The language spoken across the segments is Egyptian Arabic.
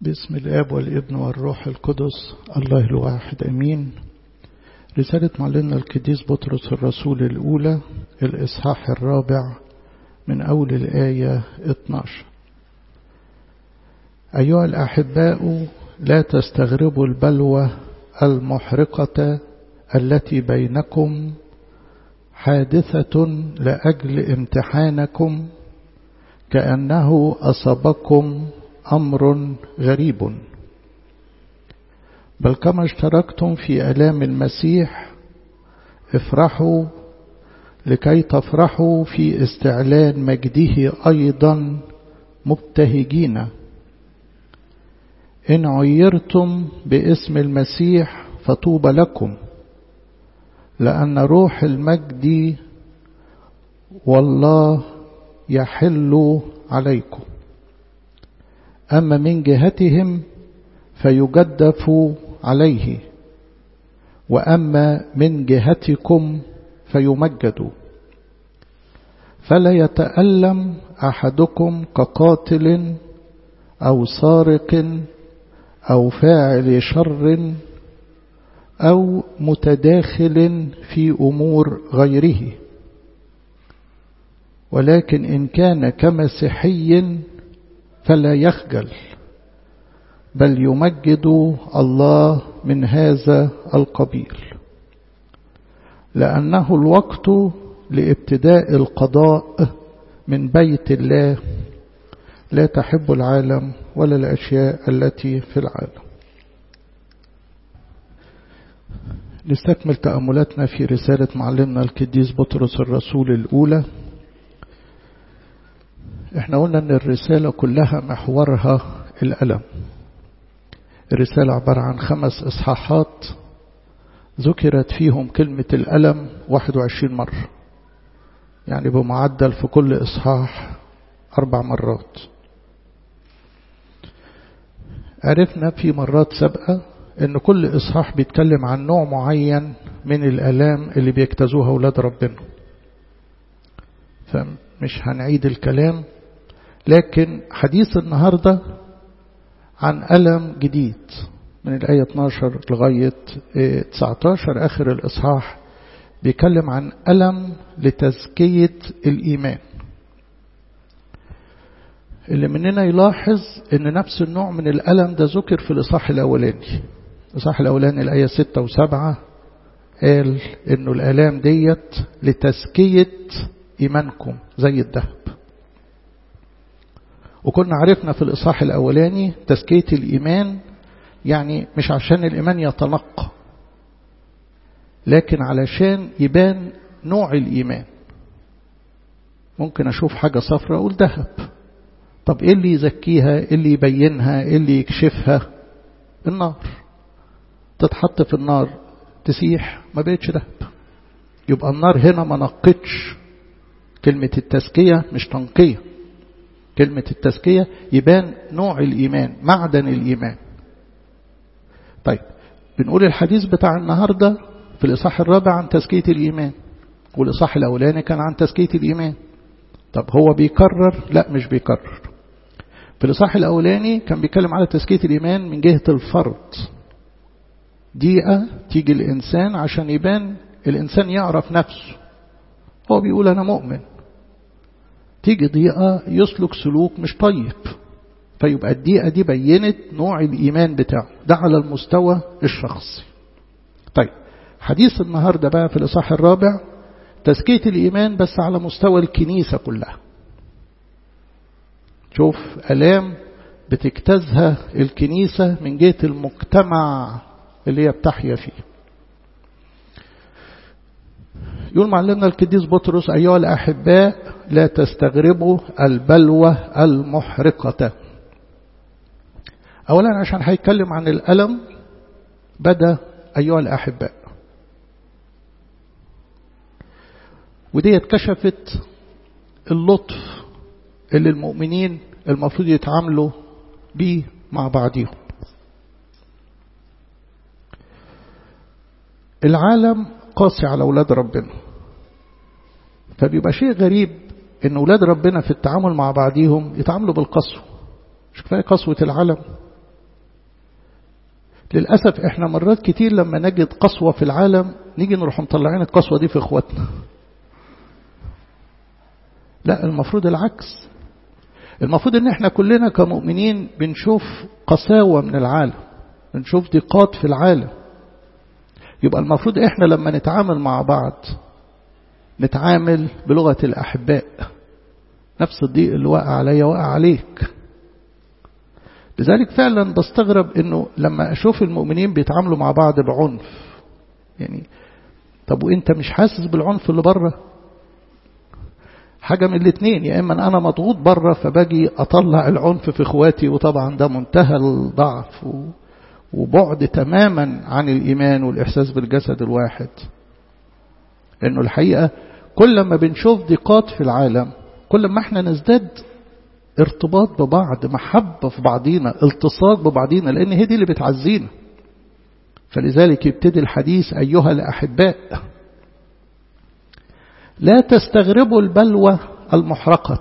باسم الآب والابن والروح القدس الله الواحد أمين رسالة معلمنا القديس بطرس الرسول الأولى الإصحاح الرابع من أول الآية 12 أيها الأحباء لا تستغربوا البلوى المحرقة التي بينكم حادثة لأجل امتحانكم كأنه أصابكم أمر غريب بل كما اشتركتم في ألام المسيح افرحوا لكي تفرحوا في استعلان مجده أيضا مبتهجين إن عيرتم باسم المسيح فطوبى لكم لأن روح المجد والله يحل عليكم أما من جهتهم فيجدف عليه وأما من جهتكم فيمجد فلا يتألم أحدكم كقاتل أو سارق أو فاعل شر أو متداخل في أمور غيره ولكن إن كان كمسيحي فلا يخجل بل يمجد الله من هذا القبيل لأنه الوقت لابتداء القضاء من بيت الله لا تحب العالم ولا الأشياء التي في العالم نستكمل تأملاتنا في رسالة معلمنا القديس بطرس الرسول الأولى احنا قلنا ان الرسالة كلها محورها الألم الرسالة عبارة عن خمس إصحاحات ذكرت فيهم كلمة الألم 21 مرة يعني بمعدل في كل إصحاح أربع مرات عرفنا في مرات سابقة ان كل إصحاح بيتكلم عن نوع معين من الألام اللي بيجتازوها أولاد ربنا فمش هنعيد الكلام لكن حديث النهاردة عن ألم جديد من الآية 12 لغاية 19 آخر الإصحاح بيتكلم عن ألم لتزكية الإيمان اللي مننا يلاحظ ان نفس النوع من الألم ده ذكر في الإصحاح الأولاني الإصحاح الأولاني الآية 6 و7 قال انه الآلام ديت لتزكية إيمانكم زي الذهب وكنا عرفنا في الإصحاح الأولاني تزكية الإيمان يعني مش عشان الإيمان يتنقى لكن علشان يبان نوع الإيمان ممكن أشوف حاجة صفراء أقول ذهب طب إيه اللي يزكيها إيه اللي يبينها إيه اللي يكشفها النار تتحط في النار تسيح ما بقتش ذهب يبقى النار هنا ما نقتش كلمة التزكية مش تنقية كلمة التزكية يبان نوع الإيمان معدن الإيمان طيب بنقول الحديث بتاع النهاردة في الإصحاح الرابع عن تزكية الإيمان والإصحاح الأولاني كان عن تزكية الإيمان طب هو بيكرر لا مش بيكرر في الإصحاح الأولاني كان بيتكلم على تزكية الإيمان من جهة الفرد دقيقة تيجي الإنسان عشان يبان الإنسان يعرف نفسه هو بيقول أنا مؤمن تيجي ضيقة يسلك سلوك مش طيب فيبقى الدقيقة دي بينت نوع الإيمان بتاعه ده على المستوى الشخصي طيب حديث النهاردة بقى في الإصحاح الرابع تزكية الإيمان بس على مستوى الكنيسة كلها شوف ألام بتجتازها الكنيسة من جهة المجتمع اللي هي بتحيا فيه يقول معلمنا القديس بطرس أيها الأحباء لا تستغربوا البلوى المحرقة أولا عشان هيتكلم عن الألم بدأ أيها الأحباء ودي اتكشفت اللطف اللي المؤمنين المفروض يتعاملوا بيه مع بعضهم العالم قاسي على أولاد ربنا فبيبقى شيء غريب ان أولاد ربنا في التعامل مع بعضهم يتعاملوا بالقسوة مش كفاية قسوة العالم للأسف احنا مرات كتير لما نجد قسوة في العالم نيجي نروح مطلعين القسوة دي في اخواتنا لا المفروض العكس المفروض ان احنا كلنا كمؤمنين بنشوف قساوة من العالم بنشوف ضيقات في العالم يبقى المفروض احنا لما نتعامل مع بعض نتعامل بلغة الأحباء نفس الضيق اللي وقع عليا وقع عليك لذلك فعلا بستغرب انه لما اشوف المؤمنين بيتعاملوا مع بعض بعنف يعني طب وانت مش حاسس بالعنف اللي بره حاجة من الاثنين يا اما انا مضغوط بره فباجي اطلع العنف في اخواتي وطبعا ده منتهى الضعف وبعد تماما عن الايمان والاحساس بالجسد الواحد لانه الحقيقة كل ما بنشوف ضيقات في العالم كل ما احنا نزداد ارتباط ببعض محبة في بعضينا التصاق ببعضينا لأن هي دي اللي بتعزينا فلذلك يبتدي الحديث أيها الأحباء لا تستغربوا البلوى المحرقة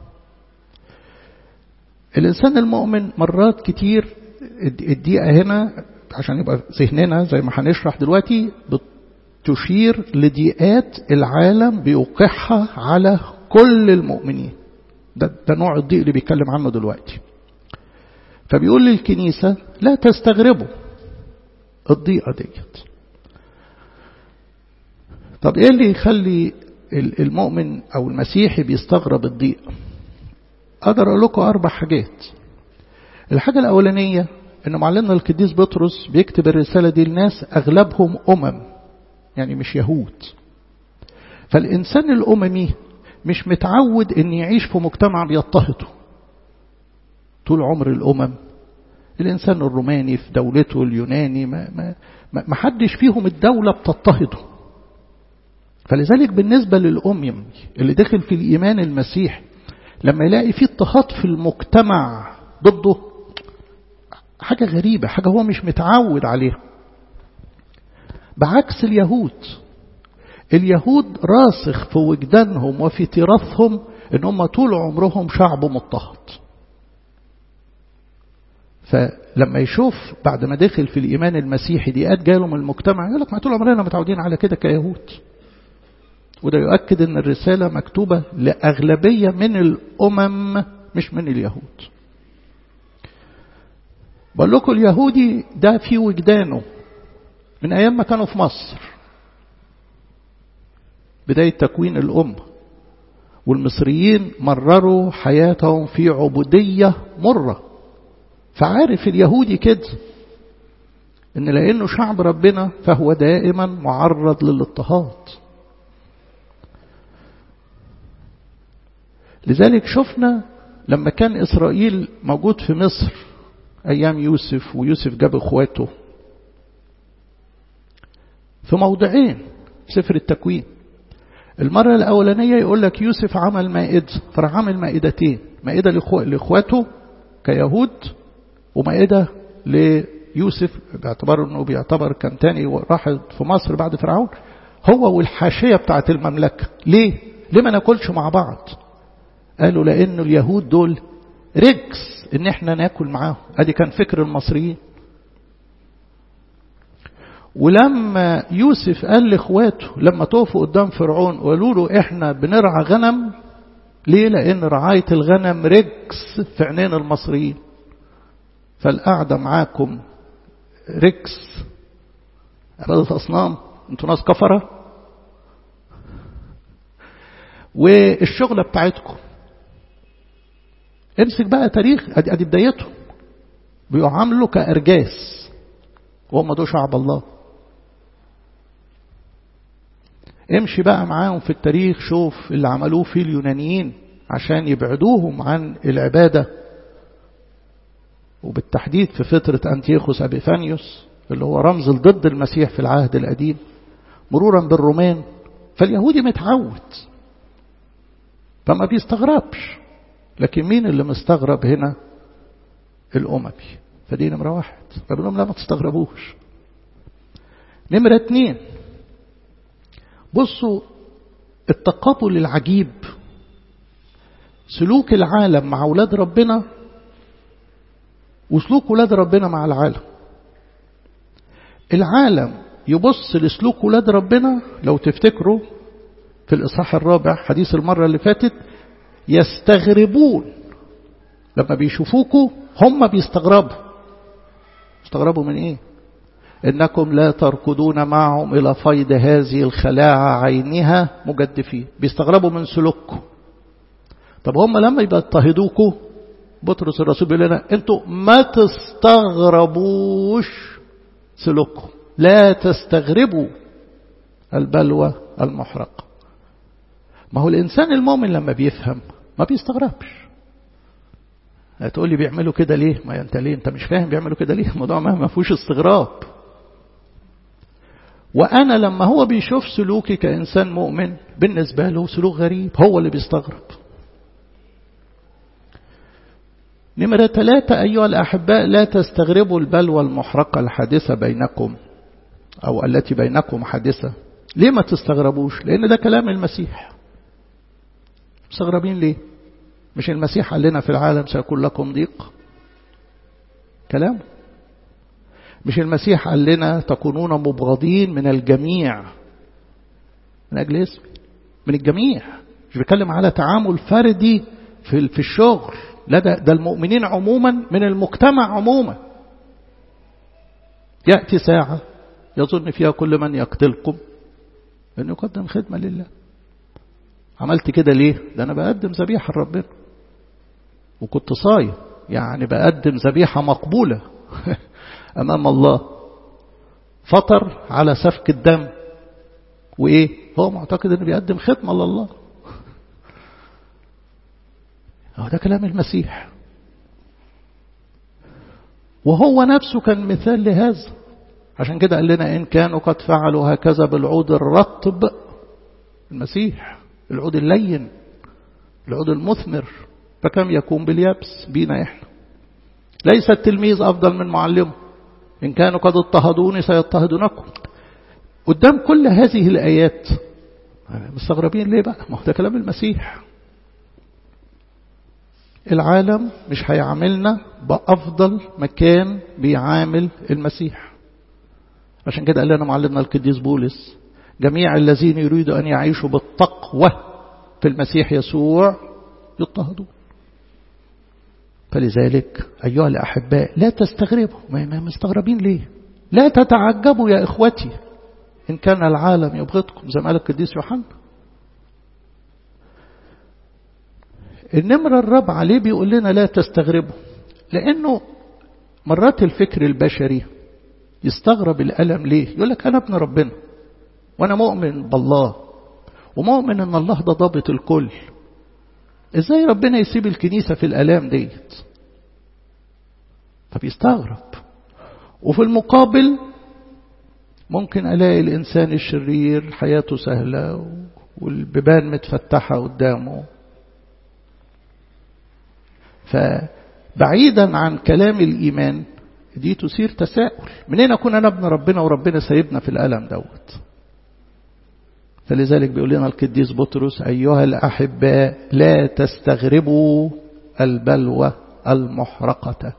الإنسان المؤمن مرات كتير الدقيقة هنا عشان يبقى ذهننا زي ما هنشرح دلوقتي تشير لضيقات العالم بيوقعها على كل المؤمنين ده, ده نوع الضيق اللي بيتكلم عنه دلوقتي فبيقول للكنيسة لا تستغربوا الضيقة ديت طب ايه اللي يخلي المؤمن او المسيحي بيستغرب الضيق اقدر اقول لكم اربع حاجات الحاجة الاولانية ان معلمنا القديس بطرس بيكتب الرسالة دي لناس اغلبهم امم يعني مش يهود فالانسان الاممي مش متعود ان يعيش في مجتمع بيضطهده طول عمر الامم الانسان الروماني في دولته اليوناني ما, ما, ما حدش فيهم الدولة بتضطهده فلذلك بالنسبة للأمم اللي داخل في الإيمان المسيح لما يلاقي فيه اضطهاد في المجتمع ضده حاجة غريبة حاجة هو مش متعود عليها بعكس اليهود اليهود راسخ في وجدانهم وفي تراثهم ان هم طول عمرهم شعب مضطهد فلما يشوف بعد ما دخل في الإيمان المسيحي ديات جاله من المجتمع يقول لك ما طول عمرنا متعودين على كده كيهود وده يؤكد ان الرسالة مكتوبة لأغلبية من الأمم مش من اليهود بقول لكم اليهودي ده في وجدانه من أيام ما كانوا في مصر بداية تكوين الأمة والمصريين مرروا حياتهم في عبودية مرة فعارف اليهودي كده ان لانه شعب ربنا فهو دائما معرض للاضطهاد لذلك شفنا لما كان اسرائيل موجود في مصر ايام يوسف ويوسف جاب اخواته في موضعين في سفر التكوين المرة الأولانية يقول لك يوسف عمل مائدة فراح عمل مائدتين مائدة لإخواته كيهود ومائدة ليوسف باعتبار أنه بيعتبر كان تاني راح في مصر بعد فرعون هو والحاشية بتاعت المملكة ليه؟ ليه ما ناكلش مع بعض قالوا لأنه اليهود دول رجس ان احنا ناكل معاهم ادي كان فكر المصريين ولما يوسف قال لاخواته لما توقفوا قدام فرعون وقالوا له احنا بنرعى غنم ليه لان رعاية الغنم رجس في عينين المصريين فالقعدة معاكم رجس عبادة أصنام انتوا ناس كفرة والشغلة بتاعتكم امسك بقى تاريخ ادي, أدي بدايتهم بيعاملوا كأرجاس وهم دول شعب الله امشي بقى معاهم في التاريخ شوف اللي عملوه في اليونانيين عشان يبعدوهم عن العبادة وبالتحديد في فترة أنتيخوس أبيفانيوس اللي هو رمز ضد المسيح في العهد القديم مرورا بالرومان فاليهودي متعود فما بيستغربش لكن مين اللي مستغرب هنا الأممي فدي نمرة واحد فبقول لهم لا ما تستغربوش نمرة اتنين بصوا التقابل العجيب سلوك العالم مع أولاد ربنا وسلوك أولاد ربنا مع العالم العالم يبص لسلوك ولاد ربنا لو تفتكروا في الإصحاح الرابع حديث المرة اللي فاتت يستغربون لما بيشوفوكوا هم بيستغربوا استغربوا من ايه انكم لا تركضون معهم الى فيض هذه الخلاعة عينها مجدفين بيستغربوا من سلوككم طب هم لما يبقى يضطهدوكوا بطرس الرسول بيقول لنا انتوا ما تستغربوش سلوككم لا تستغربوا البلوى المحرقة ما هو الإنسان المؤمن لما بيفهم ما بيستغربش هتقول لي بيعملوا كده ليه ما انت ليه انت مش فاهم بيعملوا كده ليه الموضوع ما فيهوش استغراب وانا لما هو بيشوف سلوكي كانسان مؤمن بالنسبه له سلوك غريب هو اللي بيستغرب نمرة ثلاثة أيها الأحباء لا تستغربوا البلوى المحرقة الحادثة بينكم أو التي بينكم حادثة ليه ما تستغربوش لأن ده كلام المسيح مستغربين ليه مش المسيح قال لنا في العالم سيكون لكم ضيق كلام مش المسيح قال لنا تكونون مبغضين من الجميع من أجل اسمي من الجميع مش بيتكلم على تعامل فردي في في الشغل لا ده, ده المؤمنين عموما من المجتمع عموما يأتي ساعة يظن فيها كل من يقتلكم أن يقدم خدمة لله عملت كده ليه ده أنا بقدم ذبيحة لربنا وكنت صايم يعني بقدم ذبيحة مقبولة أمام الله فطر على سفك الدم وإيه هو معتقد أنه بيقدم خدمة لله هو ده كلام المسيح وهو نفسه كان مثال لهذا عشان كده قال لنا إن كانوا قد فعلوا هكذا بالعود الرطب المسيح العود اللين العود المثمر فكم يكون باليابس بينا إحنا ليس التلميذ أفضل من معلمه إن كانوا قد اضطهدوني سيضطهدونكم قدام كل هذه الآيات مستغربين ليه بقى ما هو ده كلام المسيح العالم مش هيعاملنا بأفضل مكان بيعامل المسيح عشان كده قال لنا معلمنا القديس بولس جميع الذين يريدوا أن يعيشوا بالتقوى في المسيح يسوع يضطهدون فلذلك أيها الأحباء لا تستغربوا ما مستغربين ليه لا تتعجبوا يا إخوتي إن كان العالم يبغضكم زي ما قال القديس يوحنا النمرة الرابعة ليه بيقول لنا لا تستغربوا لأنه مرات الفكر البشري يستغرب الألم ليه يقول لك أنا ابن ربنا وأنا مؤمن بالله ومؤمن أن الله ده ضابط الكل ازاي ربنا يسيب الكنيسة في الألام ديت فبيستغرب وفي المقابل ممكن ألاقي الإنسان الشرير حياته سهلة والبيبان متفتحة قدامه فبعيدا عن كلام الإيمان دي تثير تساؤل منين أكون أنا ابن ربنا وربنا سايبنا في الألم دوت فلذلك بيقول لنا القديس بطرس أيها الأحباء لا تستغربوا البلوى المحرقة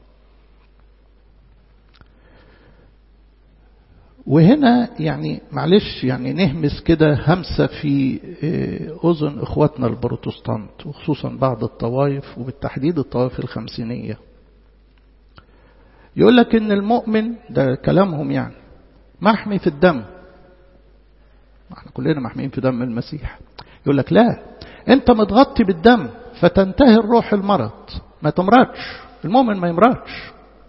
وهنا يعني معلش يعني نهمس كده همسة في أذن إخواتنا البروتستانت وخصوصا بعض الطوائف وبالتحديد الطوائف الخمسينية يقول لك إن المؤمن ده كلامهم يعني محمي في الدم احنا كلنا محميين في دم المسيح يقول لك لا انت متغطي بالدم فتنتهي الروح المرض ما تمرضش المؤمن ما يمرضش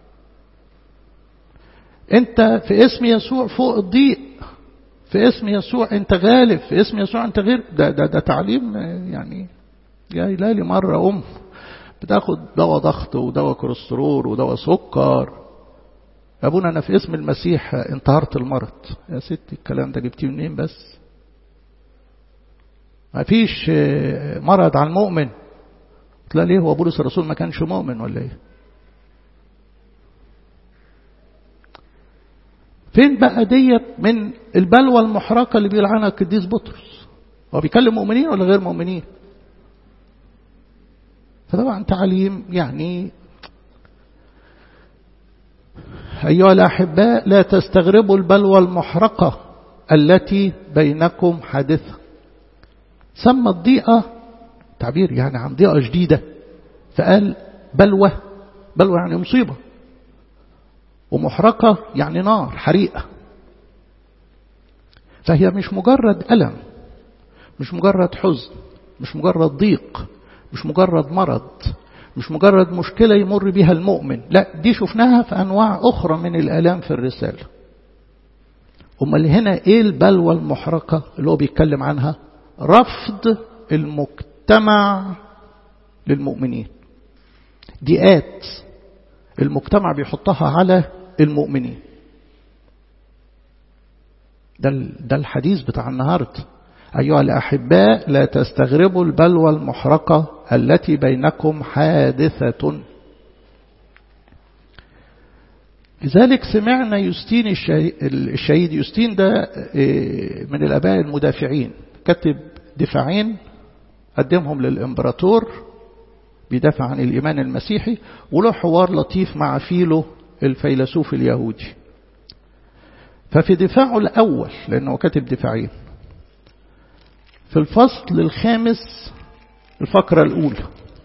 انت في اسم يسوع فوق الضيق في اسم يسوع انت غالب في اسم يسوع انت غير ده ده, ده تعليم يعني جاي لي مرة ام بتاخد دواء ضغط ودواء كوليسترول ودواء سكر ابونا انا في اسم المسيح انتهرت المرض يا ستي الكلام ده جبتيه منين بس ما فيش مرض على المؤمن قلت ليه هو بولس الرسول ما كانش مؤمن ولا ايه فين بقى ديت من البلوى المحرقة اللي بيقول عنها القديس بطرس هو بيكلم مؤمنين ولا غير مؤمنين فطبعا تعليم يعني أيها الأحباء لا تستغربوا البلوى المحرقة التي بينكم حادثة سمى الضيقة تعبير يعني عن ضيقة جديدة فقال بلوى بلوى يعني مصيبة ومحرقة يعني نار حريقة فهي مش مجرد ألم مش مجرد حزن مش مجرد ضيق مش مجرد مرض مش مجرد مشكلة يمر بها المؤمن لا دي شفناها في أنواع أخرى من الآلام في الرسالة أمال هنا إيه البلوى المحرقة اللي هو بيتكلم عنها رفض المجتمع للمؤمنين ديئات المجتمع بيحطها على المؤمنين ده, ده الحديث بتاع النهارده أيها الأحباء لا تستغربوا البلوى المحرقة التي بينكم حادثة لذلك سمعنا يوستين الشهيد يوستين ده من الأباء المدافعين كتب دفاعين قدمهم للإمبراطور بيدافع عن الإيمان المسيحي وله حوار لطيف مع فيلو الفيلسوف اليهودي ففي دفاعه الأول لأنه كاتب دفاعين في الفصل الخامس الفقرة الأولى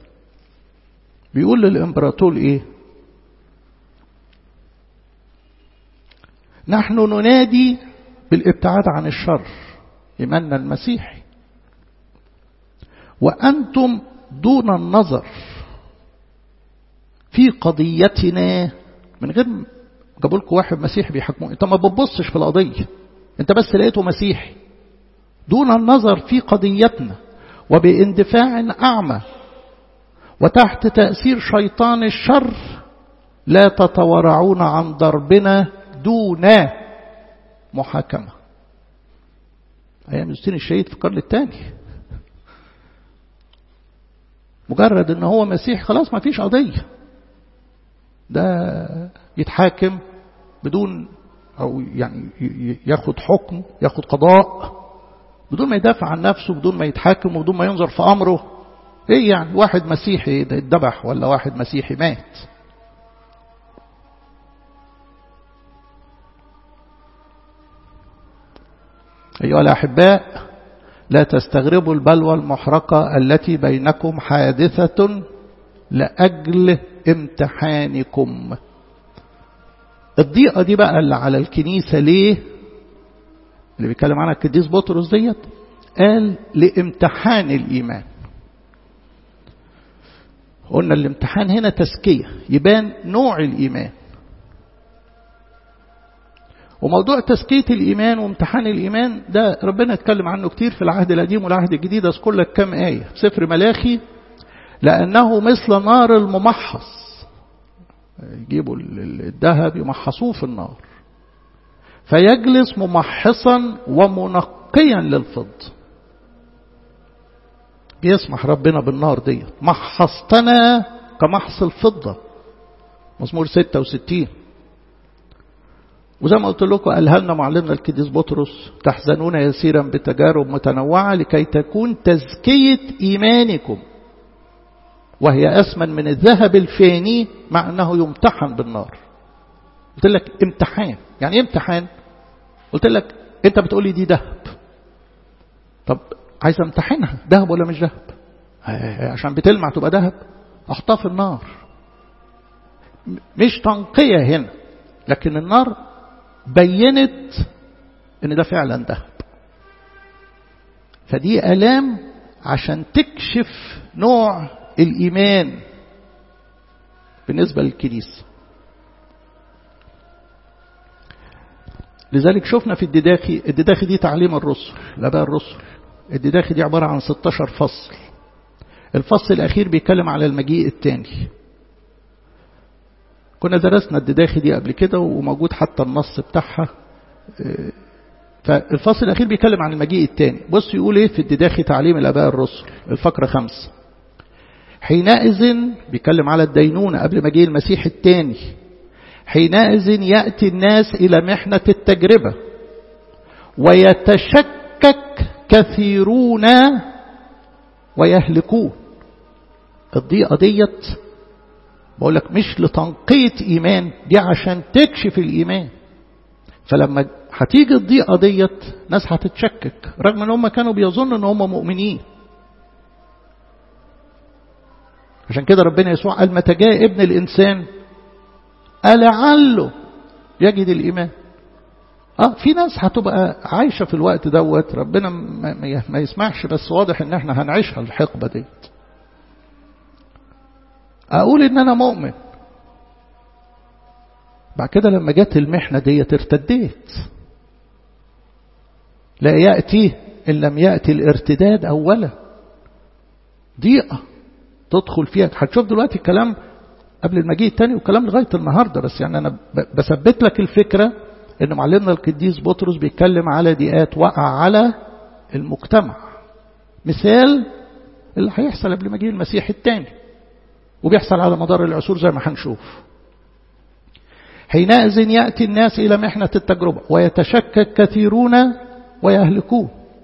بيقول للإمبراطور إيه نحن ننادي بالابتعاد عن الشر إيماننا المسيحي وأنتم دون النظر في قضيتنا من غير جابوا لكم واحد مسيحي بيحكموه انت ما بتبصش في القضية انت بس لقيته مسيحي دون النظر في قضيتنا وباندفاع أعمى وتحت تأثير شيطان الشر لا تتورعون عن ضربنا دون محاكمة أيام يوستين الشهيد في القرن الثاني مجرد ان هو مسيح خلاص ما فيش قضية ده يتحاكم بدون او يعني ياخد حكم ياخد قضاء بدون ما يدافع عن نفسه بدون ما يتحاكم وبدون ما ينظر في امره ايه يعني واحد مسيحي اتذبح ولا واحد مسيحي مات أيها الأحباء لا تستغربوا البلوى المحرقة التي بينكم حادثة لأجل امتحانكم الضيقة دي بقى اللي على الكنيسة ليه اللي بيتكلم عنها القديس بطرس ديت قال لامتحان الإيمان قلنا الامتحان هنا تزكية يبان نوع الإيمان وموضوع تزكية الإيمان وامتحان الإيمان ده ربنا اتكلم عنه كتير في العهد القديم والعهد الجديد أذكر لك كم آية في سفر ملاخي لأنه مثل نار الممحص يجيبوا الذهب يمحصوه في النار فيجلس ممحصا ومنقيا للفضة بيسمح ربنا بالنار دي محصتنا كمحص الفضة مزمور 66 وزي ما قلت لكم قالها لنا معلمنا القديس بطرس تحزنون يسيرا بتجارب متنوعة لكي تكون تزكية إيمانكم وهي أثمن من الذهب الفاني مع أنه يمتحن بالنار قلت لك امتحان يعني ايه امتحان قلت لك انت بتقول لي دي ذهب طب عايز امتحنها ذهب ولا مش ذهب عشان بتلمع تبقى ذهب احطها في النار مش تنقية هنا لكن النار بينت ان ده فعلا ذهب فدي الام عشان تكشف نوع الايمان بالنسبه للكنيسه لذلك شفنا في الدداخي الدداخي دي تعليم الرسل الاباء الرسل الدداخي دي عباره عن 16 فصل الفصل الاخير بيتكلم على المجيء الثاني كنا درسنا الدداخي دي قبل كده وموجود حتى النص بتاعها فالفصل الأخير بيتكلم عن المجيء الثاني بص يقول ايه في الدداخي تعليم الآباء الرسل الفقرة خمسة حينئذ بيتكلم على الدينونة قبل مجيء المسيح الثاني حينئذ يأتي الناس إلى محنة التجربة ويتشكك كثيرون ويهلكون الضيقة ديت بقول لك مش لتنقية إيمان دي عشان تكشف الإيمان فلما هتيجي الضيقة ديت ناس هتتشكك رغم ان هم كانوا بيظنوا ان هم مؤمنين عشان كده ربنا يسوع قال متى جاء ابن الإنسان ألعله يجد الإيمان اه في ناس هتبقى عايشة في الوقت دوت ربنا ما يسمعش بس واضح ان احنا هنعيشها الحقبة ديت اقول ان انا مؤمن بعد كده لما جت المحنة ديت ارتديت لا يأتي إن لم يأتي الارتداد أولا ضيقة تدخل فيها هتشوف دلوقتي الكلام قبل المجيء الثاني وكلام لغاية النهاردة بس يعني أنا بثبت لك الفكرة إن معلمنا القديس بطرس بيتكلم على ضيقات وقع على المجتمع مثال اللي هيحصل قبل مجيء المسيح الثاني وبيحصل على مدار العصور زي ما هنشوف حينئذ يأتي الناس إلى محنة التجربة ويتشكك كثيرون ويهلكون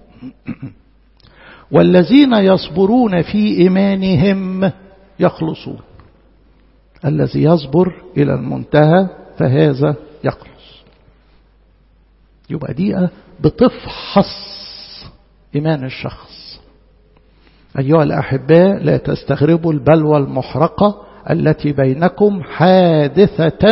والذين يصبرون في إيمانهم يخلصون الذي يصبر إلى المنتهى فهذا يخلص يبقى دقيقة بتفحص إيمان الشخص أيها الأحباء لا تستغربوا البلوى المحرقة التي بينكم حادثة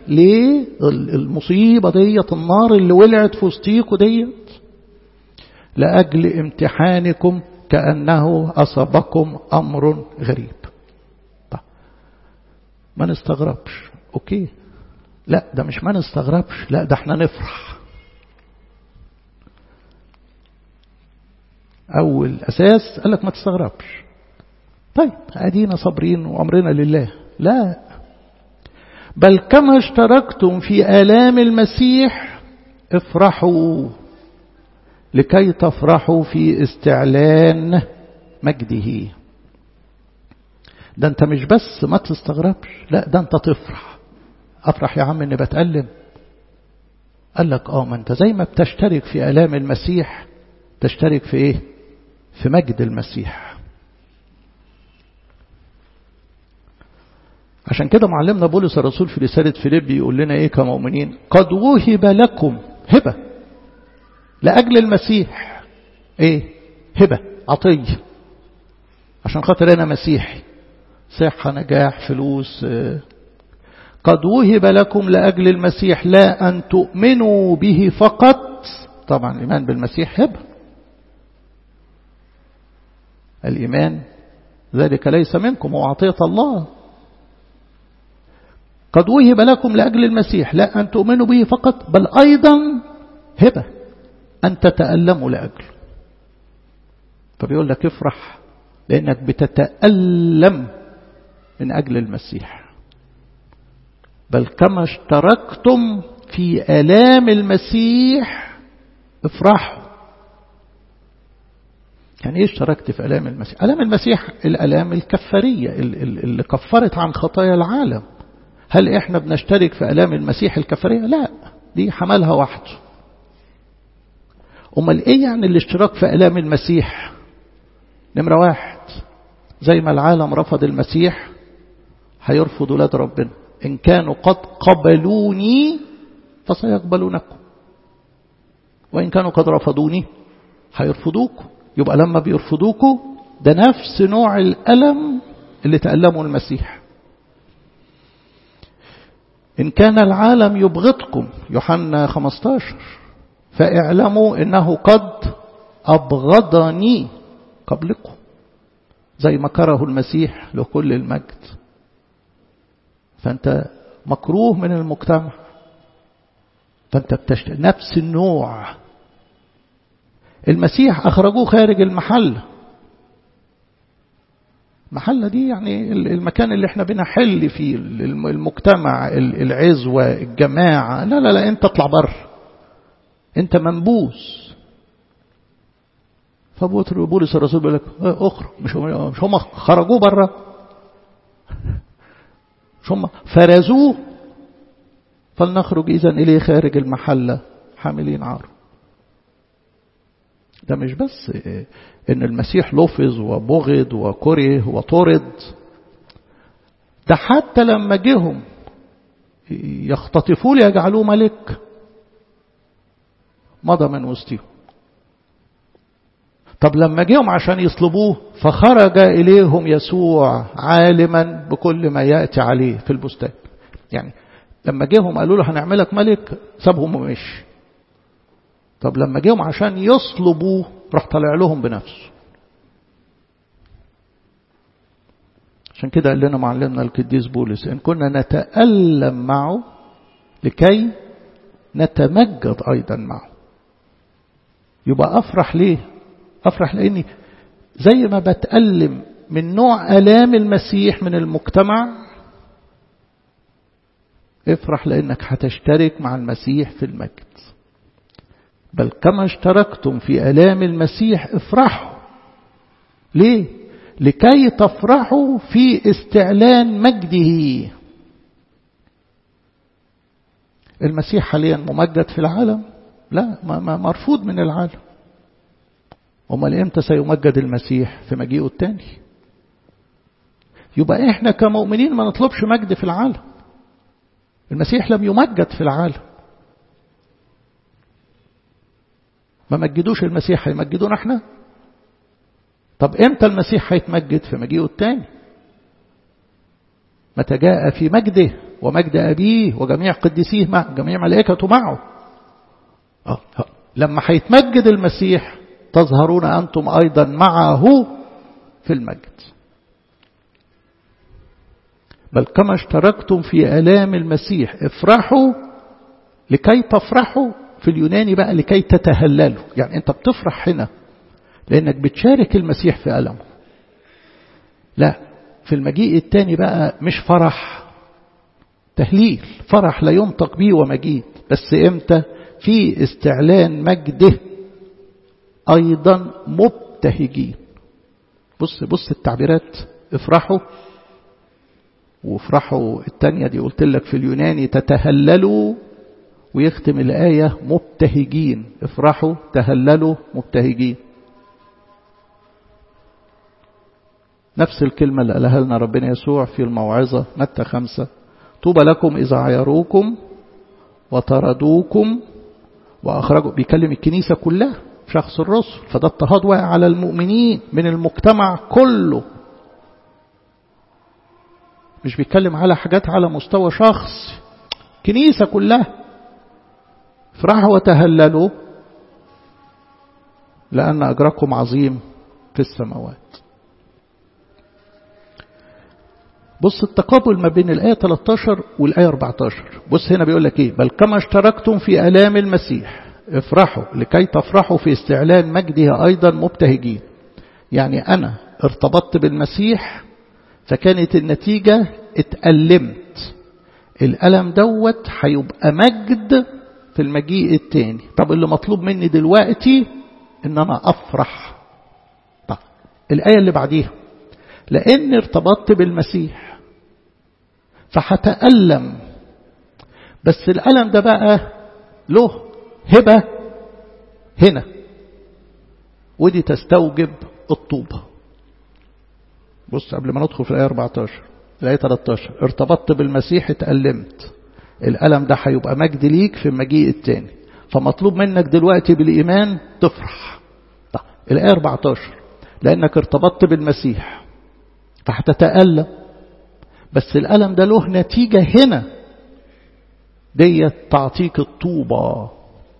للمصيبة ديت النار اللي ولعت في وسطيكوا ديت لأجل امتحانكم كأنه أصابكم أمر غريب طيب. ما نستغربش أوكي لا ده مش ما نستغربش لا ده احنا نفرح أول أساس قال لك ما تستغربش طيب أدينا صابرين وأمرنا لله لا بل كما اشتركتم في آلام المسيح افرحوا لكي تفرحوا في استعلان مجده ده انت مش بس ما تستغربش لا ده انت تفرح افرح يا عم اني بتألم قال لك اه ما انت زي ما بتشترك في آلام المسيح تشترك في ايه في مجد المسيح عشان كده معلمنا بولس الرسول في رسالة فيليب يقول لنا ايه كمؤمنين قد وهب لكم هبة لأجل المسيح ايه هبة عطية عشان خاطر انا مسيحي صحة نجاح فلوس قد وهب لكم لأجل المسيح لا أن تؤمنوا به فقط طبعا الإيمان بالمسيح هبة الإيمان ذلك ليس منكم هو عطية الله قد وهب لكم لأجل المسيح لا أن تؤمنوا به فقط بل أيضا هبة أن تتألموا لأجله فبيقول لك افرح لأنك بتتألم من أجل المسيح بل كما اشتركتم في آلام المسيح افرحوا يعني ايه اشتركت في آلام المسيح آلام المسيح الآلام الكفارية اللي كفرت عن خطايا العالم هل احنا بنشترك في آلام المسيح الكفارية لا دي حملها وحده امال ايه يعني الاشتراك في آلام المسيح نمرة واحد زي ما العالم رفض المسيح هيرفض ولاد ربنا إن كانوا قد قبلوني فسيقبلونكم وإن كانوا قد رفضوني هيرفضوكم يبقى لما بيرفضوكم ده نفس نوع الألم اللي تألمه المسيح إن كان العالم يبغضكم يوحنا 15 فاعلموا إنه قد أبغضني قبلكم زي ما كره المسيح لكل المجد فأنت مكروه من المجتمع فأنت بتشتري نفس النوع المسيح أخرجوه خارج المحل محلة دي يعني المكان اللي احنا بنحل فيه المجتمع العزوة الجماعة لا لا لا انت اطلع بره انت منبوس فبولس الرسول بيقول لك اخرج مش هم مش هم خرجوه بره مش هم فرزوه فلنخرج اذا اليه خارج المحله حاملين عار ده مش بس ان المسيح لفظ وبغض وكره وطرد ده حتى لما جهم يختطفوا ليجعلوه ملك مضى من وسطهم طب لما جيهم عشان يصلبوه فخرج إليهم يسوع عالما بكل ما يأتي عليه في البستان يعني لما جيهم قالوا له هنعملك ملك سابهم ومشي طب لما جيهم عشان يصلبوه راح طلع لهم بنفسه عشان كده قال لنا معلمنا القديس بولس إن كنا نتألم معه لكي نتمجد أيضا معه يبقى أفرح ليه أفرح لأني زي ما بتألم من نوع ألام المسيح من المجتمع افرح لأنك هتشترك مع المسيح في المجد بل كما اشتركتم في ألام المسيح افرحوا ليه لكي تفرحوا في استعلان مجده المسيح حاليا ممجد في العالم لا ما مرفوض من العالم امال امتى سيمجد المسيح في مجيئه الثاني يبقى احنا كمؤمنين ما نطلبش مجد في العالم المسيح لم يمجد في العالم ما مجدوش المسيح هيمجدونا احنا طب امتى المسيح هيتمجد في مجيئه الثاني متى جاء في مجده ومجد أبيه وجميع قديسيه مع جميع ملائكته معه أه. لما هيتمجد المسيح تظهرون أنتم أيضا معه في المجد بل كما اشتركتم في آلام المسيح افرحوا لكي تفرحوا في اليوناني بقى لكي تتهللوا يعني انت بتفرح هنا لانك بتشارك المسيح في ألمه لا في المجيء الثاني بقى مش فرح تهليل فرح لا ينطق به ومجيد بس امتى في استعلان مجده ايضا مبتهجين بص بص التعبيرات افرحوا وافرحوا التانية دي قلت لك في اليوناني تتهللوا ويختم الآية مبتهجين افرحوا تهللوا مبتهجين نفس الكلمة اللي قالها لنا ربنا يسوع في الموعظة متى خمسة طوبى لكم إذا عيروكم وطردوكم وأخرجوا بيكلم الكنيسة كلها شخص الرسل فده اضطهاد واقع على المؤمنين من المجتمع كله مش بيتكلم على حاجات على مستوى شخص كنيسة كلها افرحوا وتهللوا لأن أجركم عظيم في السماوات بص التقابل ما بين الآية 13 والآية 14 بص هنا بيقول لك إيه بل كما اشتركتم في ألام المسيح افرحوا لكي تفرحوا في استعلان مجده أيضا مبتهجين يعني أنا ارتبطت بالمسيح فكانت النتيجة اتألمت الألم دوت هيبقى مجد في المجيء التاني طب اللي مطلوب مني دلوقتي ان انا افرح طب الآية اللي بعديها لأن ارتبطت بالمسيح فهتألم بس الألم ده بقى له هبة هنا ودي تستوجب الطوبة بص قبل ما ندخل في الآية 14 الآية 13 ارتبطت بالمسيح اتألمت الألم ده هيبقى مجد ليك في المجيء التاني فمطلوب منك دلوقتي بالإيمان تفرح طيب الآية 14 لأنك ارتبطت بالمسيح فهتتألم بس الألم ده له نتيجة هنا ديت تعطيك الطوبة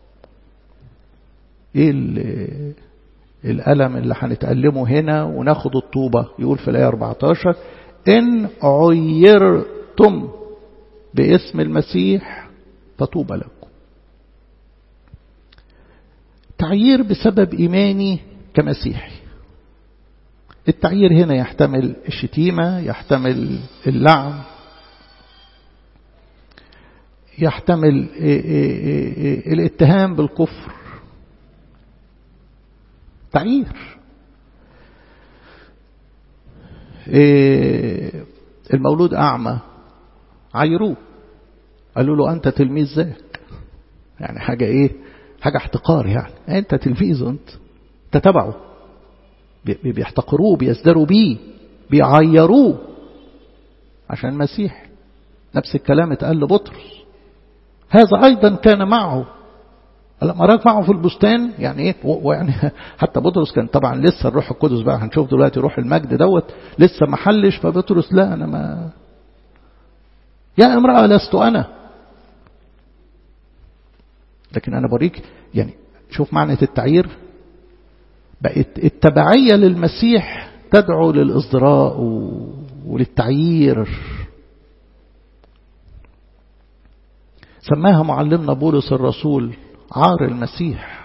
ايه الألم اللي هنتألمه هنا وناخد الطوبة يقول في الآية 14 إن عيرتم باسم المسيح فطوبى لكم تعيير بسبب إيماني كمسيحي التعيير هنا يحتمل الشتيمة يحتمل اللعن يحتمل الاتهام بالكفر تعيير المولود أعمى عيروه قالوا له أنت تلميذ ذاك يعني حاجة إيه حاجة احتقار يعني أنت تلميذ أنت تتبعه بيحتقروه بيزدروا بيه بيعيروه عشان المسيح نفس الكلام اتقال لبطرس هذا أيضا كان معه لما راك معه في البستان يعني ايه ويعني حتى بطرس كان طبعا لسه الروح القدس بقى هنشوف دلوقتي روح المجد دوت لسه ما حلش فبطرس لا انا ما يا امرأة لست انا لكن انا بوريك يعني شوف معنى التعيير بقت التبعية للمسيح تدعو للإصدراء وللتعيير سماها معلمنا بولس الرسول عار المسيح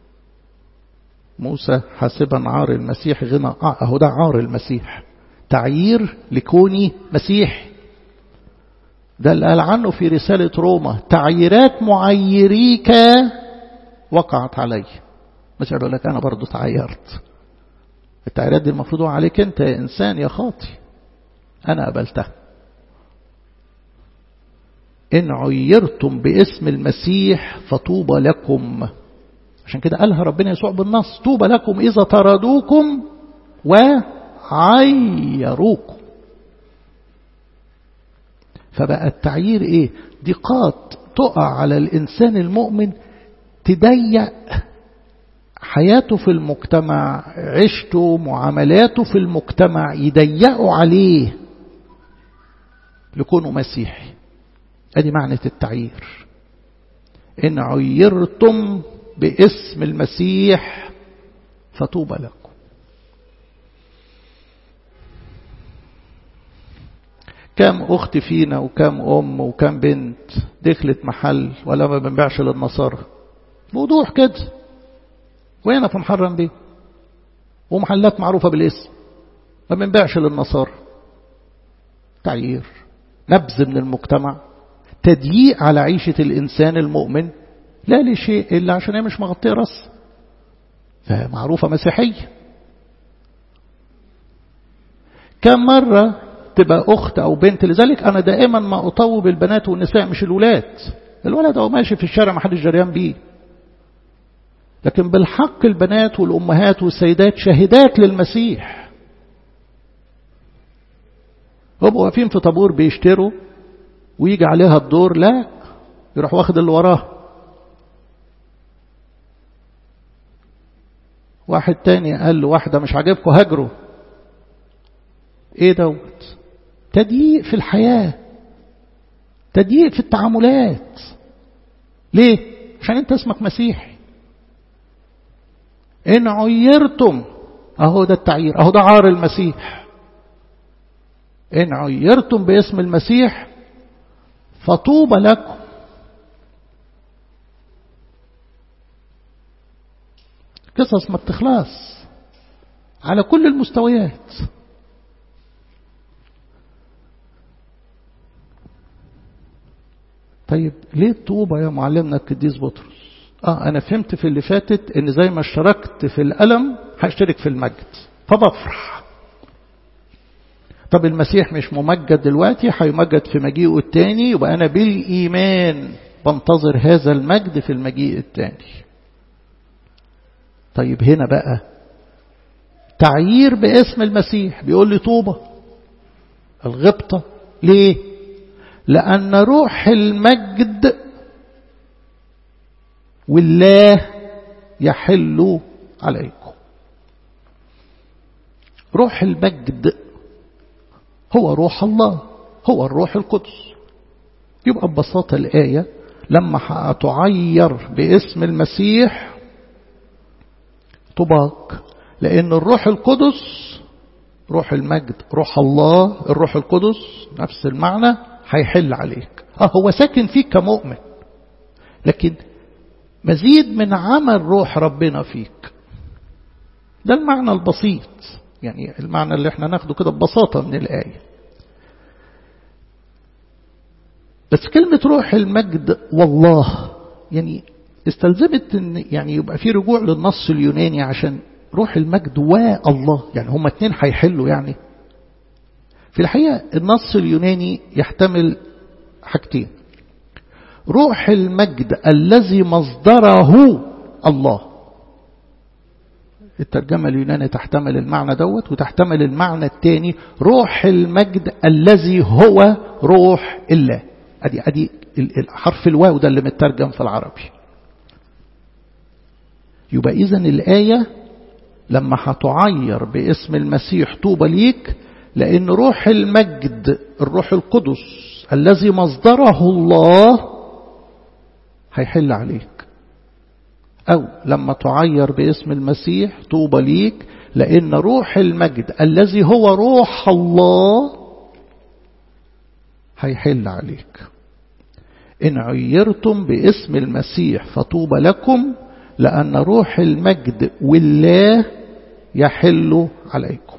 موسى حاسبا عار المسيح غنى اهو ده عار المسيح تعيير لكوني مسيح ده اللي قال عنه في رسالة روما تعييرات معيريك وقعت علي مش بيقول لك انا برضو تعيرت التعييرات دي المفروض عليك انت يا انسان يا خاطي انا قبلتها إن عيرتم باسم المسيح فطوبى لكم عشان كده قالها ربنا يسوع بالنص طوبى لكم إذا طردوكم وعيروكم فبقى التعيير إيه ضيقات تقع على الإنسان المؤمن تضيق حياته في المجتمع عيشته معاملاته في المجتمع يضيقوا عليه لكونه مسيحي ادي معنى التعيير ان عيرتم باسم المسيح فطوبى لكم كم اخت فينا وكم ام وكم بنت دخلت محل ولا ما بنبيعش للنصارى بوضوح كده وهنا في محرم بيه ومحلات معروفه بالاسم ما بنبيعش للنصارى تعيير نبذ من المجتمع تضييق على عيشة الإنسان المؤمن لا لشيء إلا عشان هي مش مغطية رأس فمعروفة مسيحية كم مرة تبقى أخت أو بنت لذلك أنا دائما ما أطوب البنات والنساء مش الولاد الولد هو ماشي في الشارع ما حدش جريان بيه لكن بالحق البنات والأمهات والسيدات شاهدات للمسيح هم واقفين في طابور بيشتروا ويجي عليها الدور لا يروح واخد اللي وراه واحد تاني قال له واحدة مش عاجبكم هاجروا ايه دوت تضييق في الحياة تضييق في التعاملات ليه عشان انت اسمك مسيحي ان عيرتم اهو ده التعيير اهو ده عار المسيح ان عيرتم باسم المسيح فطوبى لكم قصص ما بتخلص على كل المستويات طيب ليه الطوبة يا معلمنا القديس بطرس اه انا فهمت في اللي فاتت ان زي ما اشتركت في الألم هشترك في المجد فبفرح طب المسيح مش ممجد دلوقتي هيمجد في مجيئه التاني يبقى أنا بالإيمان بنتظر هذا المجد في المجيء التاني طيب هنا بقى تعيير باسم المسيح بيقول لي طوبة الغبطة ليه لأن روح المجد والله يحل عليكم روح المجد هو روح الله هو الروح القدس يبقى ببساطة الآية لما هتعير باسم المسيح طباق لأن الروح القدس روح المجد روح الله الروح القدس نفس المعنى هيحل عليك اه هو ساكن فيك كمؤمن لكن مزيد من عمل روح ربنا فيك ده المعنى البسيط يعني المعنى اللي احنا ناخده كده ببساطة من الآية بس كلمة روح المجد والله يعني استلزمت ان يعني يبقى في رجوع للنص اليوناني عشان روح المجد والله يعني هما اتنين هيحلوا يعني في الحقيقة النص اليوناني يحتمل حاجتين روح المجد الذي مصدره الله الترجمة اليونانية تحتمل المعنى دوت وتحتمل المعنى الثاني روح المجد الذي هو روح الله ادي ادي الحرف الواو ده اللي مترجم في العربي يبقى اذا الآية لما هتعير باسم المسيح طوبى ليك لأن روح المجد الروح القدس الذي مصدره الله هيحل عليك أو لما تعير باسم المسيح طوبى ليك لأن روح المجد الذي هو روح الله هيحل عليك إن عيرتم باسم المسيح فطوبى لكم لأن روح المجد والله يحل عليكم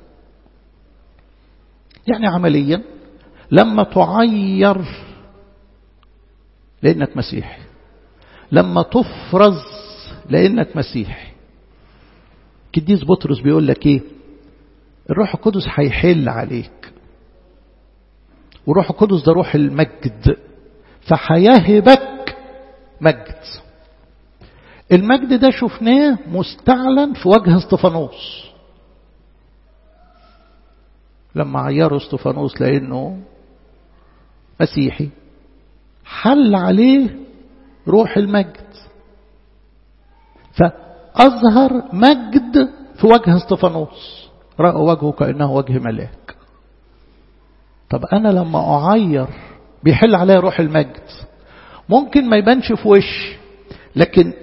يعني عمليا لما تعير لأنك مسيحي لما تفرز لأنك مسيحي كديس بطرس بيقول لك ايه الروح القدس هيحل عليك وروح القدس ده روح المجد فهيهبك مجد المجد ده شفناه مستعلن في وجه استفانوس لما عيروا استفانوس لانه مسيحي حل عليه روح المجد فأظهر مجد في وجه استفانوس رأى وجهه كأنه وجه ملاك طب أنا لما أعير بيحل عليا روح المجد ممكن ما يبانش في وش لكن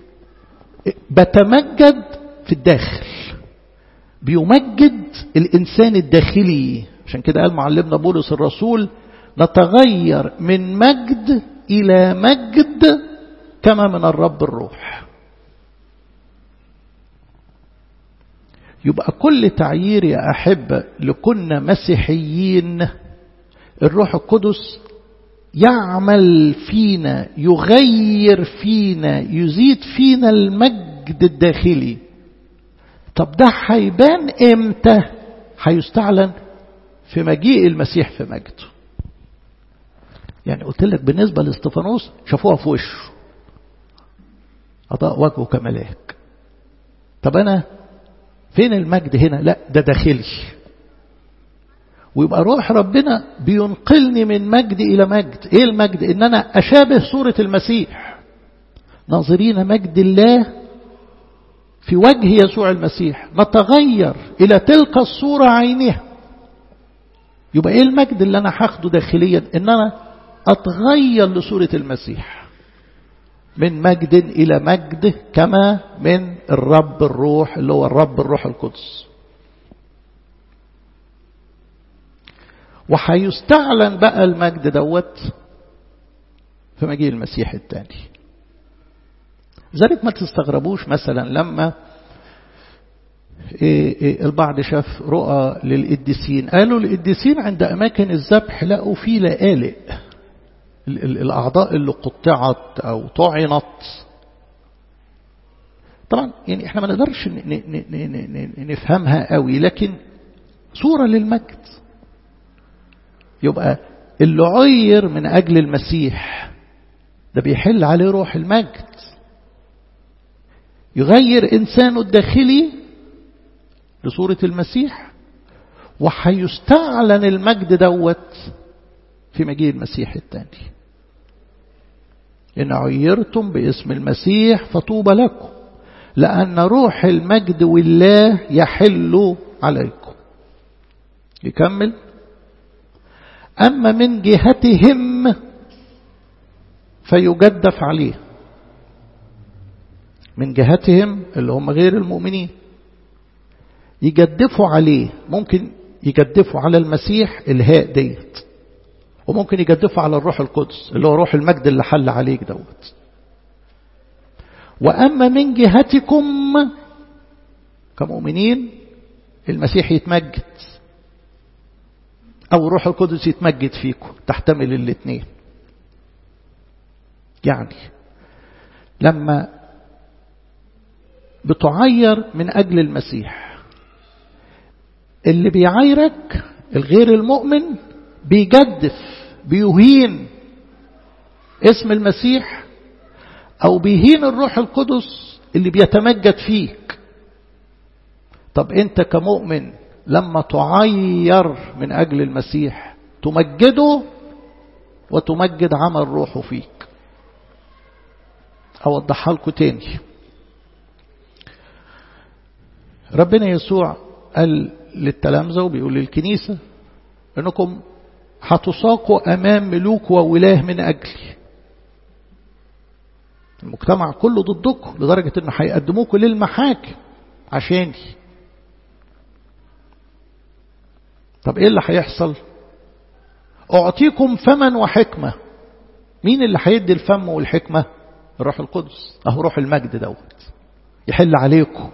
بتمجد في الداخل بيمجد الإنسان الداخلي عشان كده قال معلمنا بولس الرسول نتغير من مجد إلى مجد كما من الرب الروح يبقى كل تعيير يا أحبة لكنا مسيحيين الروح القدس يعمل فينا يغير فينا يزيد فينا المجد الداخلي طب ده هيبان امتى هيستعلن في مجيء المسيح في مجده يعني قلت لك بالنسبة لاستفانوس شافوها في وشه أضاء وجهه كملاك طب أنا فين المجد هنا لا ده داخلي ويبقى روح ربنا بينقلني من مجد إلى مجد إيه المجد إن أنا أشابه صورة المسيح ناظرين مجد الله في وجه يسوع المسيح نتغير إلى تلك الصورة عينها يبقى إيه المجد اللي أنا هاخده داخليا إن أنا أتغير لصورة المسيح من مجد إلى مجد كما من الرب الروح اللي هو الرب الروح القدس وهيستعلن بقى المجد دوت في مجيء المسيح الثاني ذلك ما تستغربوش مثلا لما البعض شاف رؤى للقديسين قالوا القديسين عند أماكن الذبح لقوا فيه لآلئ الأعضاء اللي قطعت أو طعنت طبعا يعني احنا ما نقدرش نفهمها قوي لكن صورة للمجد يبقى اللي عير من أجل المسيح ده بيحل عليه روح المجد يغير إنسانه الداخلي لصورة المسيح وحيستعلن المجد دوت في مجيء المسيح الثاني إن عيرتم باسم المسيح فطوبى لكم لأن روح المجد والله يحل عليكم يكمل أما من جهتهم فيجدف عليه من جهتهم اللي هم غير المؤمنين يجدفوا عليه ممكن يجدفوا على المسيح الهاء ديت وممكن يجدفوا على الروح القدس اللي هو روح المجد اللي حل عليك دوت وأما من جهتكم كمؤمنين المسيح يتمجد أو الروح القدس يتمجد فيكم تحتمل الاثنين يعني لما بتعير من أجل المسيح اللي بيعايرك الغير المؤمن بيجدف بيهين اسم المسيح أو بيهين الروح القدس اللي بيتمجد فيك طب انت كمؤمن لما تعير من أجل المسيح تمجده وتمجد عمل روحه فيك أوضحها لكم تاني ربنا يسوع قال للتلامذة وبيقول للكنيسة انكم هتساقوا امام ملوك وولاه من اجلي المجتمع كله ضدكم لدرجة انه هيقدموكم للمحاكم عشاني طب ايه اللي هيحصل اعطيكم فما وحكمة مين اللي هيدي الفم والحكمة الروح القدس اهو روح المجد دوت يحل عليكم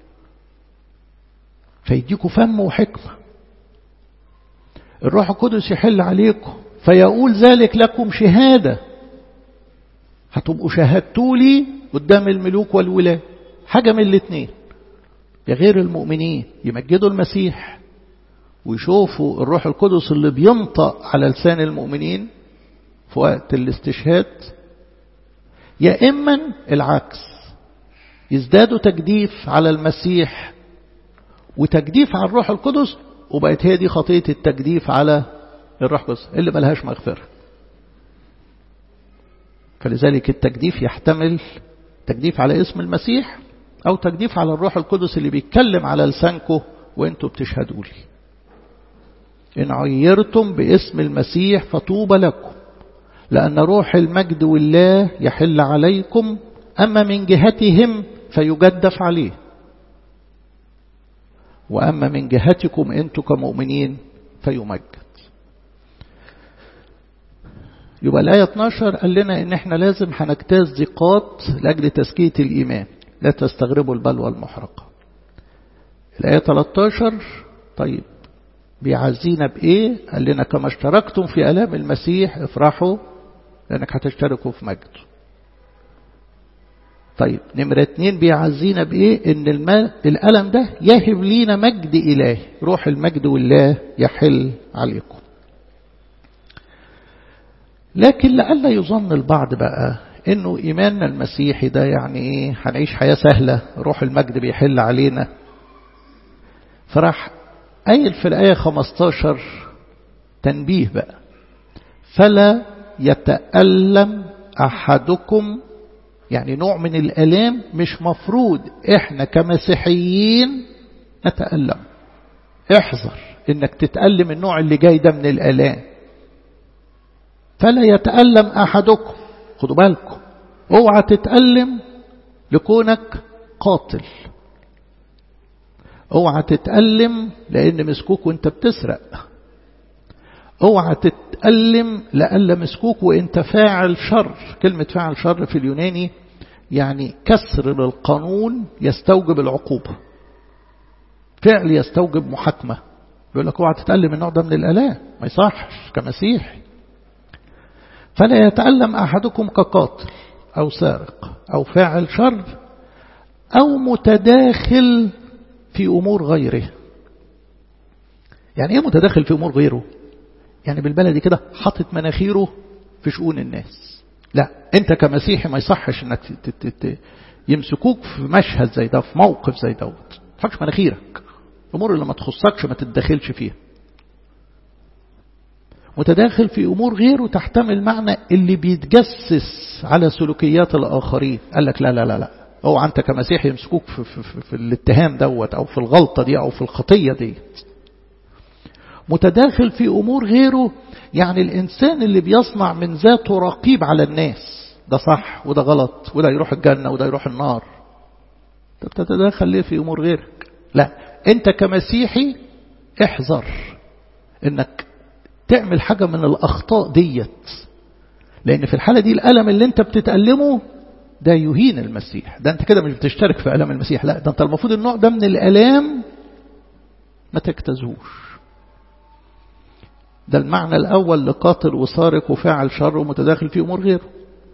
فيديكوا فم وحكمة الروح القدس يحل عليكم فيقول ذلك لكم شهادة هتبقوا شهدتوا لي قدام الملوك والولاة حاجة من الاثنين يا غير المؤمنين يمجدوا المسيح ويشوفوا الروح القدس اللي بينطق على لسان المؤمنين في وقت الاستشهاد يا إما العكس يزدادوا تجديف على المسيح وتجديف على الروح القدس وبقت هي دي خطية التجديف على الروح القدس اللي ملهاش مغفرة فلذلك التجديف يحتمل تجديف على اسم المسيح أو تجديف على الروح القدس اللي بيتكلم على لسانكم وانتوا بتشهدوا لي إن عيرتم باسم المسيح فطوبى لكم لأن روح المجد والله يحل عليكم أما من جهتهم فيجدف عليه وأما من جهتكم أنتم كمؤمنين فيمجد يبقى الآية 12 قال لنا إن إحنا لازم هنجتاز ضيقات لأجل تزكية الإيمان لا تستغربوا البلوى المحرقة الآية 13 طيب بيعزينا بإيه قال لنا كما اشتركتم في ألام المسيح افرحوا لأنك هتشتركوا في مجده طيب نمرة اتنين بيعزينا بإيه إن الماء الألم ده يهب لينا مجد إلهي روح المجد والله يحل عليكم لكن لألا يظن البعض بقى إنه إيماننا المسيحي ده يعني إيه هنعيش حياة سهلة روح المجد بيحل علينا فراح قايل في الآية 15 تنبيه بقى فلا يتألم أحدكم يعني نوع من الألام مش مفروض إحنا كمسيحيين نتألم احذر إنك تتألم النوع اللي جاي ده من الألام فلا يتألم أحدكم خدوا بالكم اوعى تتألم لكونك قاتل اوعى تتألم لأن مسكوك وانت بتسرق اوعى تتألم لألا مسكوك وانت فاعل شر كلمة فاعل شر في اليوناني يعني كسر للقانون يستوجب العقوبة فعل يستوجب محاكمة يقول لك اوعى تتألم النوع ده من الآلام ما يصحش كمسيحي فلا يتألم أحدكم كقاتل أو سارق أو فاعل شر أو متداخل في أمور غيره يعني إيه متداخل في أمور غيره يعني بالبلدي كده حاطط مناخيره في شؤون الناس لا انت كمسيحي ما يصحش انك يمسكوك في مشهد زي ده في موقف زي دوت ما تحطش مناخيرك الامور اللي ما تخصكش ما تتدخلش فيها متداخل في امور غيره تحتمل معنى اللي بيتجسس على سلوكيات الاخرين قال لك لا لا لا لا هو انت كمسيحي يمسكوك في, في, في, في الاتهام دوت او في الغلطه دي او في الخطيه دي متداخل في أمور غيره يعني الإنسان اللي بيصنع من ذاته رقيب على الناس ده صح وده غلط وده يروح الجنة وده يروح النار تتداخل ليه في أمور غيرك لا أنت كمسيحي احذر أنك تعمل حاجة من الأخطاء ديت لأن في الحالة دي الألم اللي أنت بتتألمه ده يهين المسيح ده أنت كده مش بتشترك في ألم المسيح لا ده أنت المفروض النوع ده من الألام ما تجتزهوش ده المعنى الأول لقاتل وسارق وفاعل شر ومتداخل في أمور غيره